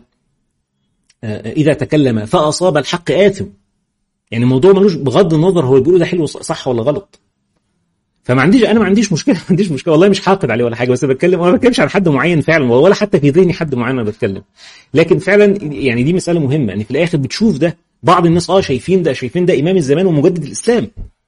اذا تكلم فاصاب الحق اثم يعني الموضوع ملوش بغض النظر هو بيقوله ده حلو صح ولا غلط فما عنديش انا ما عنديش مشكله ما عنديش مشكله والله مش حاقد عليه ولا حاجه بس بتكلم انا ما بتكلمش عن حد معين فعلا ولا حتى في ذهني حد معين انا بتكلم لكن فعلا يعني دي مساله مهمه ان يعني في الاخر بتشوف ده بعض الناس اه شايفين ده شايفين ده امام الزمان ومجدد الاسلام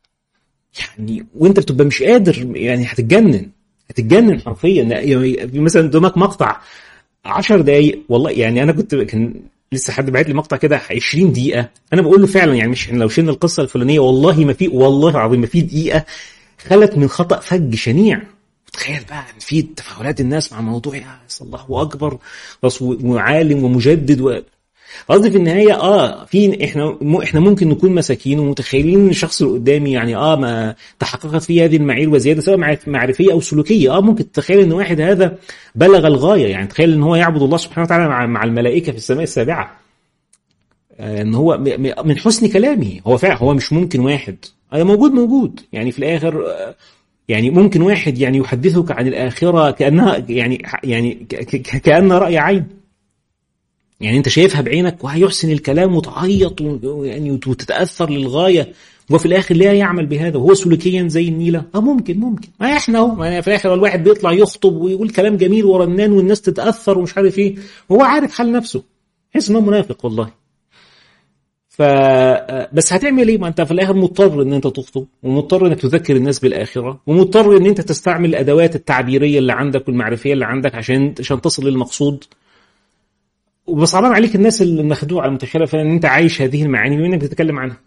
يعني وانت بتبقى مش قادر يعني هتتجنن هتتجنن حرفيا يعني مثلا قدامك مقطع 10 دقايق والله يعني انا كنت كان لسه حد بعت لي مقطع كده 20 دقيقه انا بقول له فعلا يعني مش لو شلنا القصه الفلانيه والله ما في والله العظيم ما في دقيقه خلت من خطا فج شنيع تخيل بقى ان في تفاعلات الناس مع موضوع يا الله اكبر وعالم ومجدد و... قصدي في النهايه اه في احنا م... احنا ممكن نكون مساكين ومتخيلين ان الشخص اللي قدامي يعني اه ما تحققت فيه هذه المعايير وزياده سواء معرفيه او سلوكيه اه ممكن تتخيل ان واحد هذا بلغ الغايه يعني تخيل ان هو يعبد الله سبحانه وتعالى مع, مع الملائكه في السماء السابعه آه ان هو م... من حسن كلامه هو فعلا هو مش ممكن واحد هذا موجود موجود يعني في الاخر آه يعني ممكن واحد يعني يحدثك عن الاخره كانها يعني يعني كان راي عين يعني انت شايفها بعينك وهيحسن الكلام وتعيط يعني وتتاثر للغايه وفي الاخر لا يعمل بهذا وهو سلوكيا زي النيله اه ممكن ممكن ما احنا اهو في الاخر الواحد بيطلع يخطب ويقول كلام جميل ورنان والناس تتاثر ومش عارف ايه وهو عارف حال نفسه يحس انه منافق والله ف بس هتعمل ايه ما انت في الاخر مضطر ان انت تخطب ومضطر انك تذكر الناس بالاخره ومضطر ان انت تستعمل الادوات التعبيريه اللي عندك والمعرفيه اللي عندك عشان عشان تصل للمقصود وبصعبان عليك الناس المخدوعه المتخيله فان انت عايش هذه المعاني بما انك بتتكلم عنها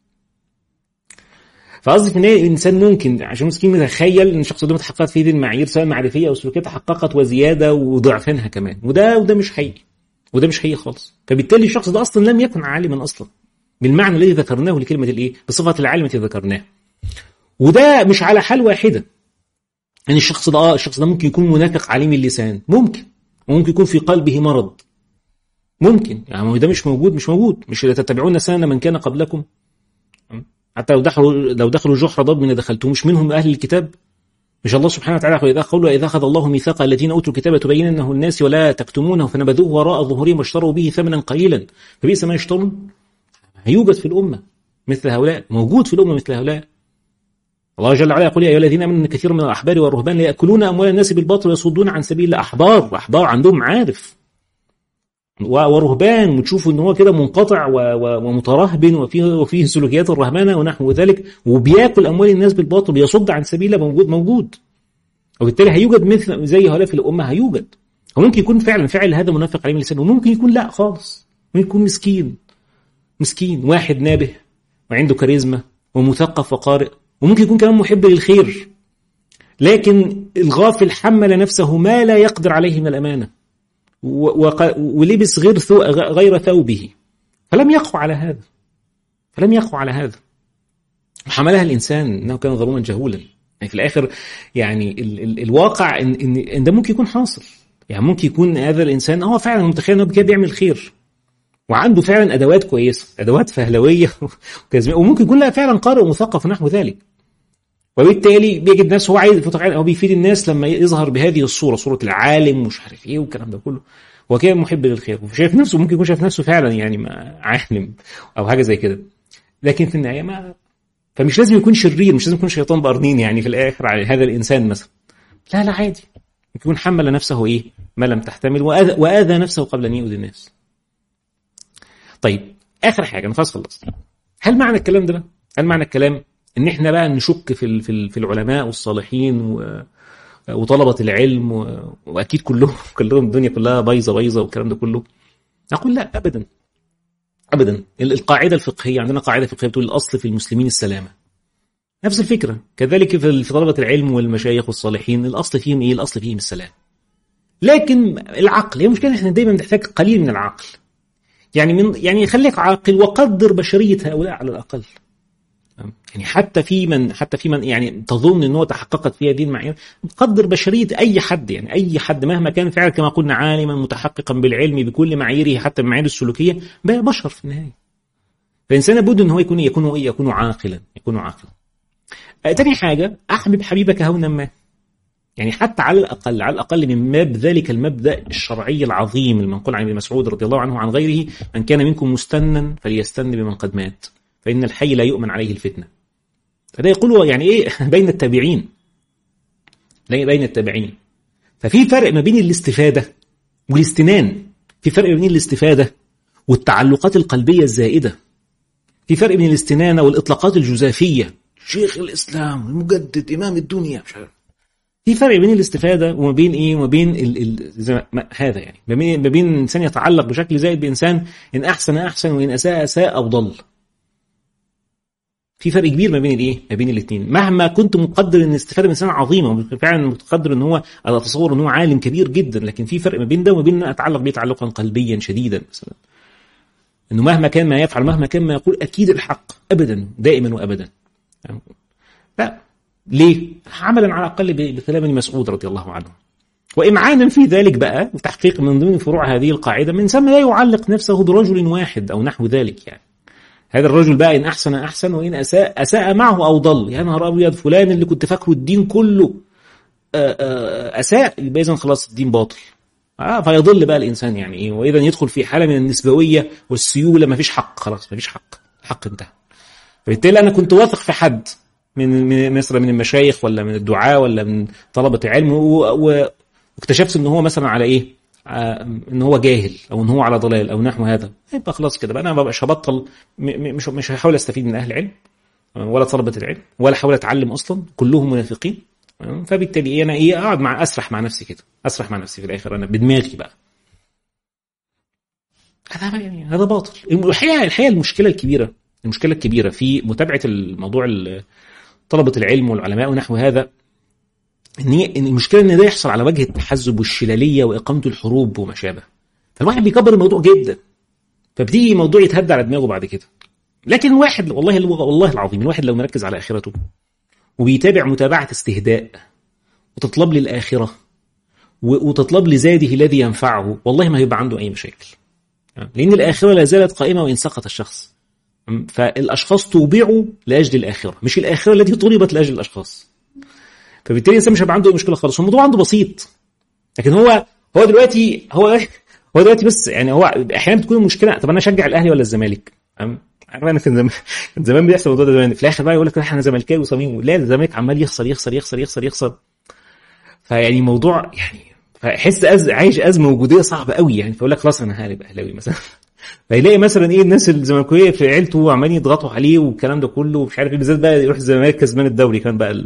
فقصدي في النهايه الانسان ممكن عشان مسكين يتخيل ان الشخص ده تحققت فيه هذه المعايير سواء معرفيه او سلوكيه تحققت وزياده وضعفينها كمان وده وده مش حقيقي وده مش حقيقي خالص فبالتالي الشخص ده اصلا لم يكن عالما اصلا بالمعنى الذي ذكرناه لكلمه الايه بصفه العالم التي ذكرناها وده مش على حال واحده ان يعني الشخص ده اه الشخص ده ممكن يكون منافق عليم اللسان ممكن وممكن يكون في قلبه مرض ممكن يعني ده مش موجود مش موجود مش تتبعون سنن من كان قبلكم حتى لو دخلوا لو دخلوا جحر ضب من دخلتم مش منهم اهل الكتاب مش الله سبحانه وتعالى اذا قول واذا اخذ الله ميثاق الذين اوتوا الكتاب تبيننه الناس ولا تكتمونه فنبذوه وراء ظهورهم واشتروا به ثمنا قليلا فبئس ما يشترون هيوجد في الامه مثل هؤلاء موجود في الامه مثل هؤلاء الله جل وعلا يقول يا ايها الذين امنوا ان كثير من الاحبار والرهبان لياكلون اموال الناس بالباطل ويصدون عن سبيل الله احبار احبار عندهم عارف ورهبان وتشوفوا ان هو كده منقطع ومترهبن وفيه وفيه سلوكيات الرهبنه ونحو ذلك وبياكل اموال الناس بالباطل بيصد عن سبيل الله موجود موجود وبالتالي هيوجد مثل زي هؤلاء في الامه هيوجد وممكن يكون فعلا فعل هذا منافق عليه اللسان وممكن يكون لا خالص ممكن يكون مسكين مسكين واحد نابه وعنده كاريزما ومثقف وقارئ وممكن يكون كمان محب للخير لكن الغافل حمل نفسه ما لا يقدر عليه من الامانه ولبس غير ثو غير ثوبه فلم يقع على هذا فلم يقع على هذا وحملها الانسان انه كان ظلوما جهولا يعني في الاخر يعني ال ال الواقع ان ان, إن ده ممكن يكون حاصل يعني ممكن يكون هذا الانسان هو فعلا متخيل انه كده بيعمل خير وعنده فعلا ادوات كويسه ادوات فهلويه وممكن يكون لا فعلا قارئ ومثقف ونحو ذلك وبالتالي بيجد نفسه هو عايز هو بيفيد الناس لما يظهر بهذه الصوره صوره العالم ومش عارف ايه والكلام ده كله هو كده محب للخير وشايف نفسه ممكن يكون شايف نفسه فعلا يعني ما عالم او حاجه زي كده لكن في النهايه ما فمش لازم يكون شرير مش لازم يكون شيطان بقرنين يعني في الاخر على هذا الانسان مثلا لا لا عادي يكون حمل نفسه ايه ما لم تحتمل واذى, وآذى نفسه قبل ان يؤذي الناس طيب اخر حاجه انا خلاص خلصت هل معنى الكلام ده هل معنى الكلام ان احنا بقى نشك في في العلماء والصالحين و وطلبة العلم و... واكيد كلهم كلهم الدنيا كلها بايظه بايظه والكلام ده كله نقول لا ابدا ابدا القاعده الفقهيه عندنا قاعده فقهيه بتقول الاصل في المسلمين السلامه نفس الفكره كذلك في طلبه العلم والمشايخ والصالحين الاصل فيهم ايه الاصل فيهم السلام لكن العقل هي مشكله احنا دايما بنحتاج قليل من العقل يعني من يعني خليك عاقل وقدر بشريه هؤلاء على الاقل يعني حتى في من حتى في من يعني تظن ان هو تحققت فيه هذه المعايير قدر بشريه اي حد يعني اي حد مهما كان فعلا كما قلنا عالما متحققا بالعلم بكل معاييره حتى المعايير السلوكيه بشر في النهايه فالانسان لابد ان هو يكون يكون يكون عاقلا يكون عاقلا آه تاني حاجه احبب حبيبك هونا ما يعني حتى على الاقل على الاقل من باب ذلك المبدا الشرعي العظيم المنقول عن ابن مسعود رضي الله عنه وعن غيره من كان منكم مستنا فليستن بمن قد مات فإن الحي لا يؤمن عليه الفتنة فده يقول يعني إيه بين التابعين بين التابعين ففي فرق ما بين الاستفادة والاستنان في فرق ما بين الاستفادة والتعلقات القلبية الزائدة في فرق بين الاستنانة والإطلاقات الجزافية شيخ الإسلام المجدد إمام الدنيا مش عارف في فرق بين الاستفادة وما بين إيه وما بين ال ال ما هذا يعني ما بين ما بين إنسان يتعلق بشكل زائد بإنسان إن أحسن أحسن وإن أساء أساء أو ضل في فرق كبير ما بين الايه؟ ما بين الاثنين، مهما كنت مقدر ان الاستفاده من انسان عظيمه وفعلا متقدر ان هو انا اتصور ان هو عالم كبير جدا لكن في فرق ما بين ده وما بين ان اتعلق به تعلقا قلبيا شديدا مثلا. انه مهما كان ما يفعل مهما كان ما يقول اكيد الحق ابدا دائما وابدا. لا ليه؟ عملا على الاقل بكلام ابن مسعود رضي الله عنه. وامعانا في ذلك بقى وتحقيق من ضمن فروع هذه القاعده من ثم لا يعلق نفسه برجل واحد او نحو ذلك يعني. هذا الرجل بقى إن أحسن أحسن وإن أساء أساء معه أو ضل يا نهار أبيض فلان اللي كنت فاكره الدين كله أساء يبقى إذا خلاص الدين باطل آه فيضل بقى الإنسان يعني إيه وإذا يدخل في حالة من النسبوية والسيولة ما فيش حق خلاص ما فيش حق الحق انتهى فبالتالي أنا كنت واثق في حد من من مثلا من المشايخ ولا من الدعاة ولا من طلبة علم واكتشفت ان هو مثلا على ايه ان هو جاهل او ان هو على ضلال او نحو هذا يبقى خلاص كده بقى انا ما بقاش هبطل مش مش هحاول استفيد من اهل العلم ولا طلبه العلم ولا احاول اتعلم اصلا كلهم منافقين فبالتالي ايه انا ايه اقعد مع اسرح مع نفسي كده اسرح مع نفسي في الاخر انا بدماغي بقى هذا يعني هذا باطل الحقيقه الحقيقه المشكله الكبيره المشكله الكبيره في متابعه الموضوع طلبه العلم والعلماء ونحو هذا ان هي ان المشكله ان ده يحصل على وجه التحزب والشلاليه واقامه الحروب وما شابه فالواحد بيكبر الموضوع جدا فبتيجي موضوع يتهد على دماغه بعد كده لكن الواحد والله والله العظيم الواحد لو مركز على اخرته وبيتابع متابعه استهداء وتطلب لي الاخره وتطلب لي زاده الذي ينفعه والله ما هيبقى عنده اي مشاكل لان الاخره لا زالت قائمه وان سقط الشخص فالاشخاص توبعوا لاجل الاخره مش الاخره التي طلبت لاجل الاشخاص فبالتالي الانسان مش هيبقى عنده مشكله خالص الموضوع عنده بسيط لكن هو هو دلوقتي هو هو دلوقتي بس يعني هو احيانا بتكون المشكله طب انا اشجع الاهلي ولا الزمالك؟ عارف انا كان زمان كان زمان بيحصل الموضوع ده زمان في الاخر بقى يقول لك احنا زملكاوي صميم لا الزمالك عمال يخسر يخسر يخسر يخسر يخسر فيعني موضوع يعني فيحس أز... عايش ازمه وجوديه صعبه قوي يعني فيقول لك خلاص انا هقلب اهلاوي مثلا فيلاقي مثلا ايه الناس الزملكاويه في عيلته عمالين يضغطوا عليه والكلام ده كله ومش عارف ايه بالذات بقى يروح الزمالك كسبان الدوري كان بقى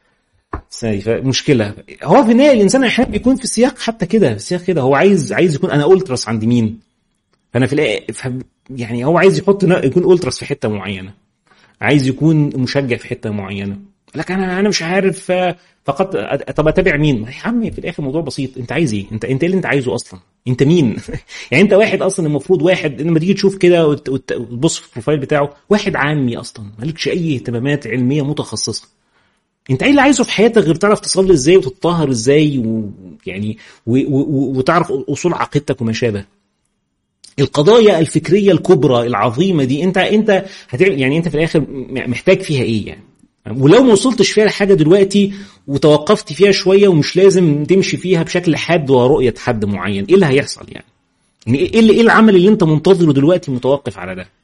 مشكله هو في النهايه الانسان احيانا بيكون في سياق حتى كده في سياق كده هو عايز عايز يكون انا التراس عند مين فانا في يعني هو عايز يحط يكون التراس في حته معينه عايز يكون مشجع في حته معينه لك انا انا مش عارف فقط طب اتابع مين؟ يا عم في الاخر الموضوع بسيط انت عايز ايه؟ انت انت ايه اللي انت عايزه اصلا؟ انت مين؟ يعني انت واحد اصلا المفروض واحد لما تيجي تشوف كده وتبص في البروفايل بتاعه واحد عامي اصلا مالكش اي اهتمامات علميه متخصصه انت ايه اللي عايزه في حياتك غير تعرف تصلي ازاي وتتطهر ازاي ويعني وتعرف اصول عقيدتك وما شابه القضايا الفكريه الكبرى العظيمه دي انت انت هتعمل يعني انت في الاخر محتاج فيها ايه يعني ولو ما وصلتش فيها لحاجه دلوقتي وتوقفت فيها شويه ومش لازم تمشي فيها بشكل حاد ورؤيه حد معين ايه اللي هيحصل يعني يعني ايه اللي ايه العمل اللي انت منتظره دلوقتي متوقف على ده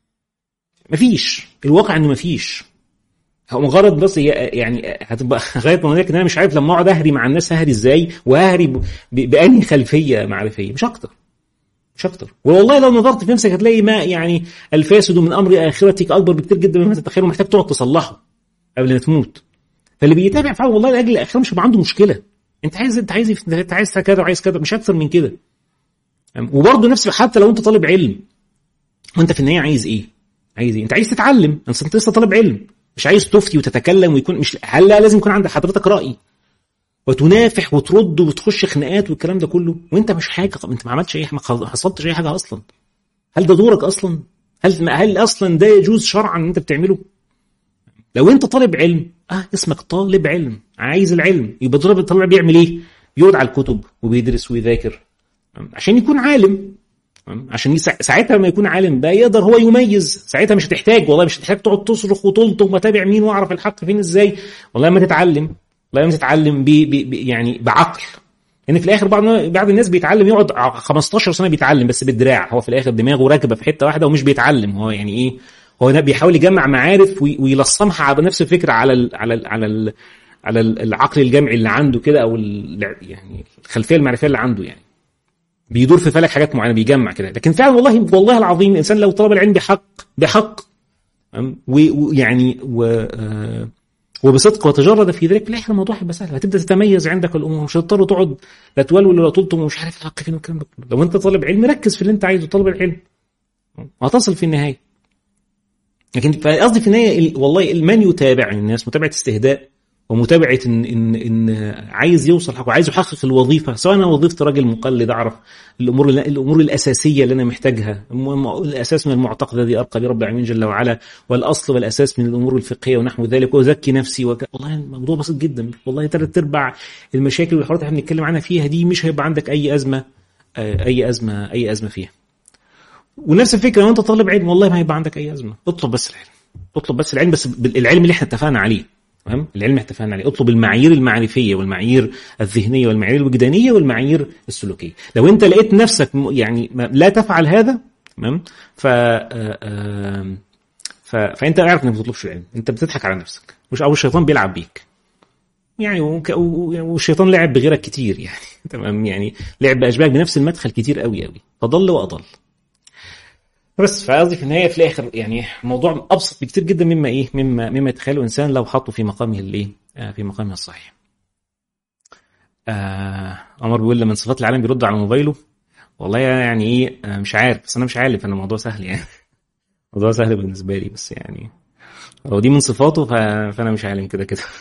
مفيش الواقع انه مفيش هو مجرد بس يعني هتبقى غايه ما ان انا مش عارف لما اقعد اهري مع الناس ههري ازاي وههري بانهي خلفيه معرفيه مش اكتر مش اكتر والله لو نظرت في نفسك هتلاقي ما يعني الفاسد من امر اخرتك اكبر بكتير جدا مما تتخيل ومحتاج تقعد تصلحه قبل ما تموت فاللي بيتابع فعلا والله لاجل الاخره مش هيبقى عنده مشكله انت عايز انت عايز انت عايز كذا وعايز كذا مش اكثر من كده وبرضه نفس حتى لو انت طالب علم وانت في النهايه عايز ايه؟ عايز ايه؟ انت عايز تتعلم انت لسه طالب علم مش عايز تفتي وتتكلم ويكون مش هل لازم يكون عند حضرتك راي وتنافح وترد وتخش خناقات والكلام ده كله وانت مش حاجه انت ما عملتش اي ما حصلتش اي حاجه اصلا هل ده دورك اصلا؟ هل هل اصلا ده يجوز شرعا ان انت بتعمله؟ لو انت طالب علم اه اسمك طالب علم عايز العلم يبقى طالب الطالب بيعمل ايه؟ بيقعد على الكتب وبيدرس ويذاكر عشان يكون عالم عشان ساعتها لما يكون عالم بقى يقدر هو يميز ساعتها مش هتحتاج والله مش هتحتاج تقعد تصرخ وتلطم وتابع مين واعرف الحق فين ازاي والله ما تتعلم والله ما تتعلم بي بي يعني بعقل ان يعني في الاخر بعض بعض الناس بيتعلم يقعد 15 سنه بيتعلم بس بالدراع هو في الاخر دماغه راكبه في حته واحده ومش بيتعلم هو يعني ايه هو بيحاول يجمع معارف ويلصمها على نفس الفكره على ال على ال على ال على العقل الجمعي اللي عنده كده او يعني الخلفيه المعرفيه اللي عنده يعني بيدور في فلك حاجات معينه بيجمع كده لكن فعلا والله والله العظيم الانسان لو طلب العلم بحق بحق ويعني و وبصدق وتجرد في ذلك لا الموضوع هيبقى سهل هتبدا تتميز عندك الامور مش هتضطر تقعد لا تولول ولا تلطم ومش عارف الحق فين والكلام ده لو انت طالب علم ركز في اللي انت عايزه طالب العلم وهتصل في النهايه لكن قصدي في النهايه والله من يتابع الناس متابعه استهداء ومتابعه ان ان ان عايز يوصل حق وعايز يحقق الوظيفه سواء انا وظيفه راجل مقلد اعرف الامور الامور الاساسيه اللي انا محتاجها الاساس من المعتقد الذي ارقى برب العالمين جل وعلا والاصل والاساس من الامور الفقهيه ونحو ذلك وازكي نفسي وك... والله الموضوع بسيط جدا والله ثلاث ارباع المشاكل والحوارات اللي احنا بنتكلم عنها فيها دي مش هيبقى عندك اي ازمه اي ازمه اي ازمه فيها ونفس الفكره لو انت طالب علم والله ما هيبقى عندك اي ازمه اطلب بس العلم اطلب بس العلم بس العلم اللي احنا اتفقنا عليه تمام العلم اتفقنا عليه اطلب المعايير المعرفيه والمعايير الذهنيه والمعايير الوجدانيه والمعايير السلوكيه لو انت لقيت نفسك يعني لا تفعل هذا تمام ف ف... فانت اعرف انك ما بتطلبش العلم انت بتضحك على نفسك مش او الشيطان بيلعب بيك يعني وك... والشيطان لعب بغيرك كتير يعني تمام يعني لعب باشباهك بنفس المدخل كتير قوي قوي فضل واضل بس فقصدي في النهايه في الاخر يعني موضوع ابسط بكتير جدا مما ايه مما مما يتخيله الانسان لو حطه في مقامه الايه آه في مقامه الصحيح. آه عمر بيقول لما صفات العالم بيرد على موبايله والله يعني ايه آه مش عارف بس انا مش عارف انا الموضوع سهل يعني الموضوع سهل بالنسبه لي بس يعني لو دي من صفاته فانا مش عالم كده كده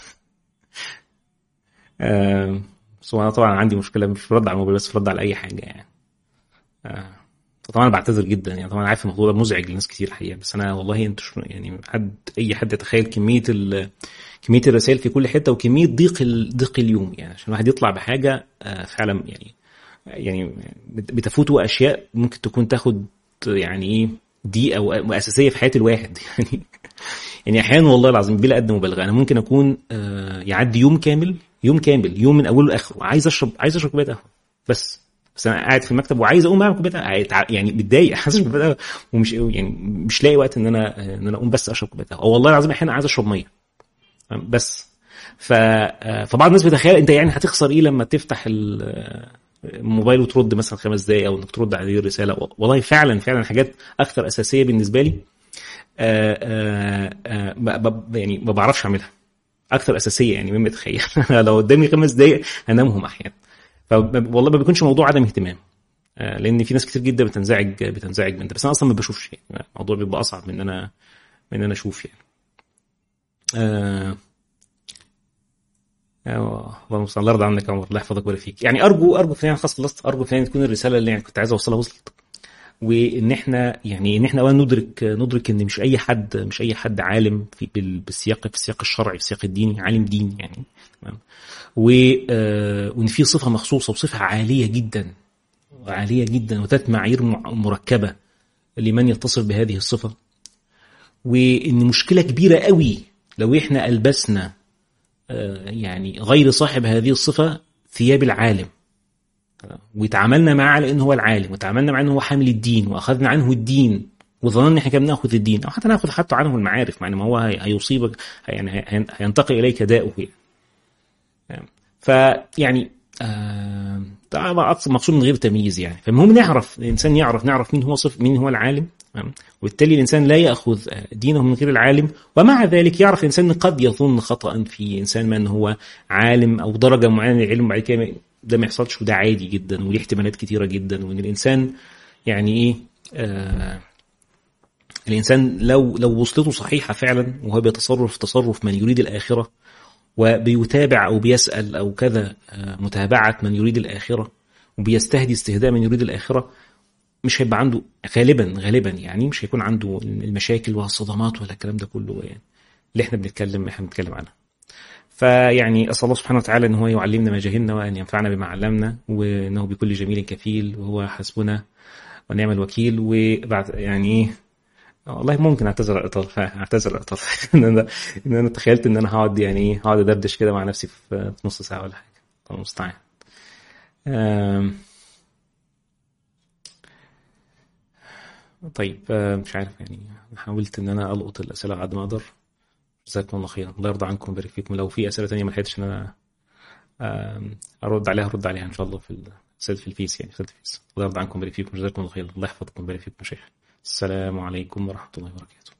آه بس انا طبعا عندي مشكله مش في رد على الموبايل بس في رد على اي حاجه يعني آه طبعا بعتذر جدا يعني طبعا عارف الموضوع ده مزعج لناس كتير الحقيقه بس انا والله انت يعني حد اي حد يتخيل كميه كميه الرسائل في كل حته وكميه ضيق ضيق اليوم يعني عشان الواحد يطلع بحاجه فعلا يعني يعني بتفوته اشياء ممكن تكون تاخد يعني ايه دقيقه واساسيه في حياه الواحد يعني يعني احيانا والله العظيم بلا قد مبالغه انا ممكن اكون يعدي يوم كامل يوم كامل يوم من اوله لاخره عايز اشرب عايز اشرب كوبايه قهوه بس بس انا قاعد في المكتب وعايز اقوم اعمل كوبايه يعني متضايق حاسس بكوبايه ومش يعني مش لاقي وقت ان انا ان انا اقوم بس اشرب كوبايه قهوه والله العظيم احيانا عايز اشرب ميه بس ف فبعض الناس بتخيل انت يعني هتخسر ايه لما تفتح الموبايل وترد مثلا خمس دقائق او انك ترد على الرساله والله فعلا فعلا حاجات اكثر اساسيه بالنسبه لي آآ آآ يعني ما بعرفش اعملها اكثر اساسيه يعني مما تتخيل لو قدامي خمس دقائق هنامهم احيانا والله ما بيكونش موضوع عدم اهتمام لان في ناس كتير جدا بتنزعج بتنزعج من ده بس انا اصلا ما بشوفش يعني الموضوع بيبقى اصعب من ان انا من ان انا اشوف يعني آه اللهم صل الله يرضى عنك يا عمر الله يحفظك ويبارك فيك يعني ارجو ارجو فعلا خلاص خلصت ارجو فعلا تكون الرساله اللي يعني كنت عايز اوصلها وصلت وان احنا يعني ان احنا اولا ندرك ندرك ان مش اي حد مش اي حد عالم في بالسياق في السياق الشرعي في السياق الديني عالم دين يعني تمام وان في صفه مخصوصه وصفه عاليه جدا عاليه جدا وذات معايير مركبه لمن يتصف بهذه الصفه وان مشكله كبيره قوي لو احنا البسنا يعني غير صاحب هذه الصفه ثياب العالم وتعاملنا معاه على انه هو العالم وتعاملنا معاه انه هو حامل الدين واخذنا عنه الدين وظننا احنا كنا بناخذ الدين او حتى ناخذ حتى عنه المعارف مع ما هو هيصيبك يعني هينتقل اليك داؤه يعني. فيعني آه مقصود من غير تمييز يعني فالمهم نعرف الانسان يعرف نعرف مين هو صف مين هو العالم وبالتالي الانسان لا ياخذ دينه من غير العالم ومع ذلك يعرف الانسان قد يظن خطا في انسان ما ان هو عالم او درجه معينه من العلم بعد كده ده ما يحصلش وده عادي جدا وليه احتمالات كتيره جدا وان الانسان يعني ايه آه الانسان لو لو وصلته صحيحه فعلا وهو بيتصرف تصرف من يريد الاخره وبيتابع او بيسال او كذا آه متابعه من يريد الاخره وبيستهدي استهداء من يريد الاخره مش هيبقى عنده غالبا غالبا يعني مش هيكون عنده المشاكل والصدمات ولا الكلام ده كله يعني اللي احنا بنتكلم احنا بنتكلم عنها. فيعني اسال الله سبحانه وتعالى ان هو يعلمنا ما جهلنا وان ينفعنا بما علمنا وانه بكل جميل كفيل وهو حسبنا ونعم الوكيل وبعد يعني ايه والله ممكن اعتذر الاطاله اعتذر الاطاله ان انا ان انا تخيلت ان انا هقعد يعني ايه هقعد ادردش كده مع نفسي في نص ساعه ولا حاجه الله المستعان طيب مش عارف يعني حاولت ان انا القط الاسئله على قد ما اقدر جزاكم الله خيرا الله يرضى عنكم ويبارك فيكم لو في اسئله ثانيه ما لحقتش ان انا ارد عليها ارد عليها ان شاء الله في في الفيس يعني في الفيس الله يرضى عنكم ويبارك فيكم جزاكم الله خيرا الله يحفظكم ويبارك فيكم شيخ السلام عليكم ورحمه الله وبركاته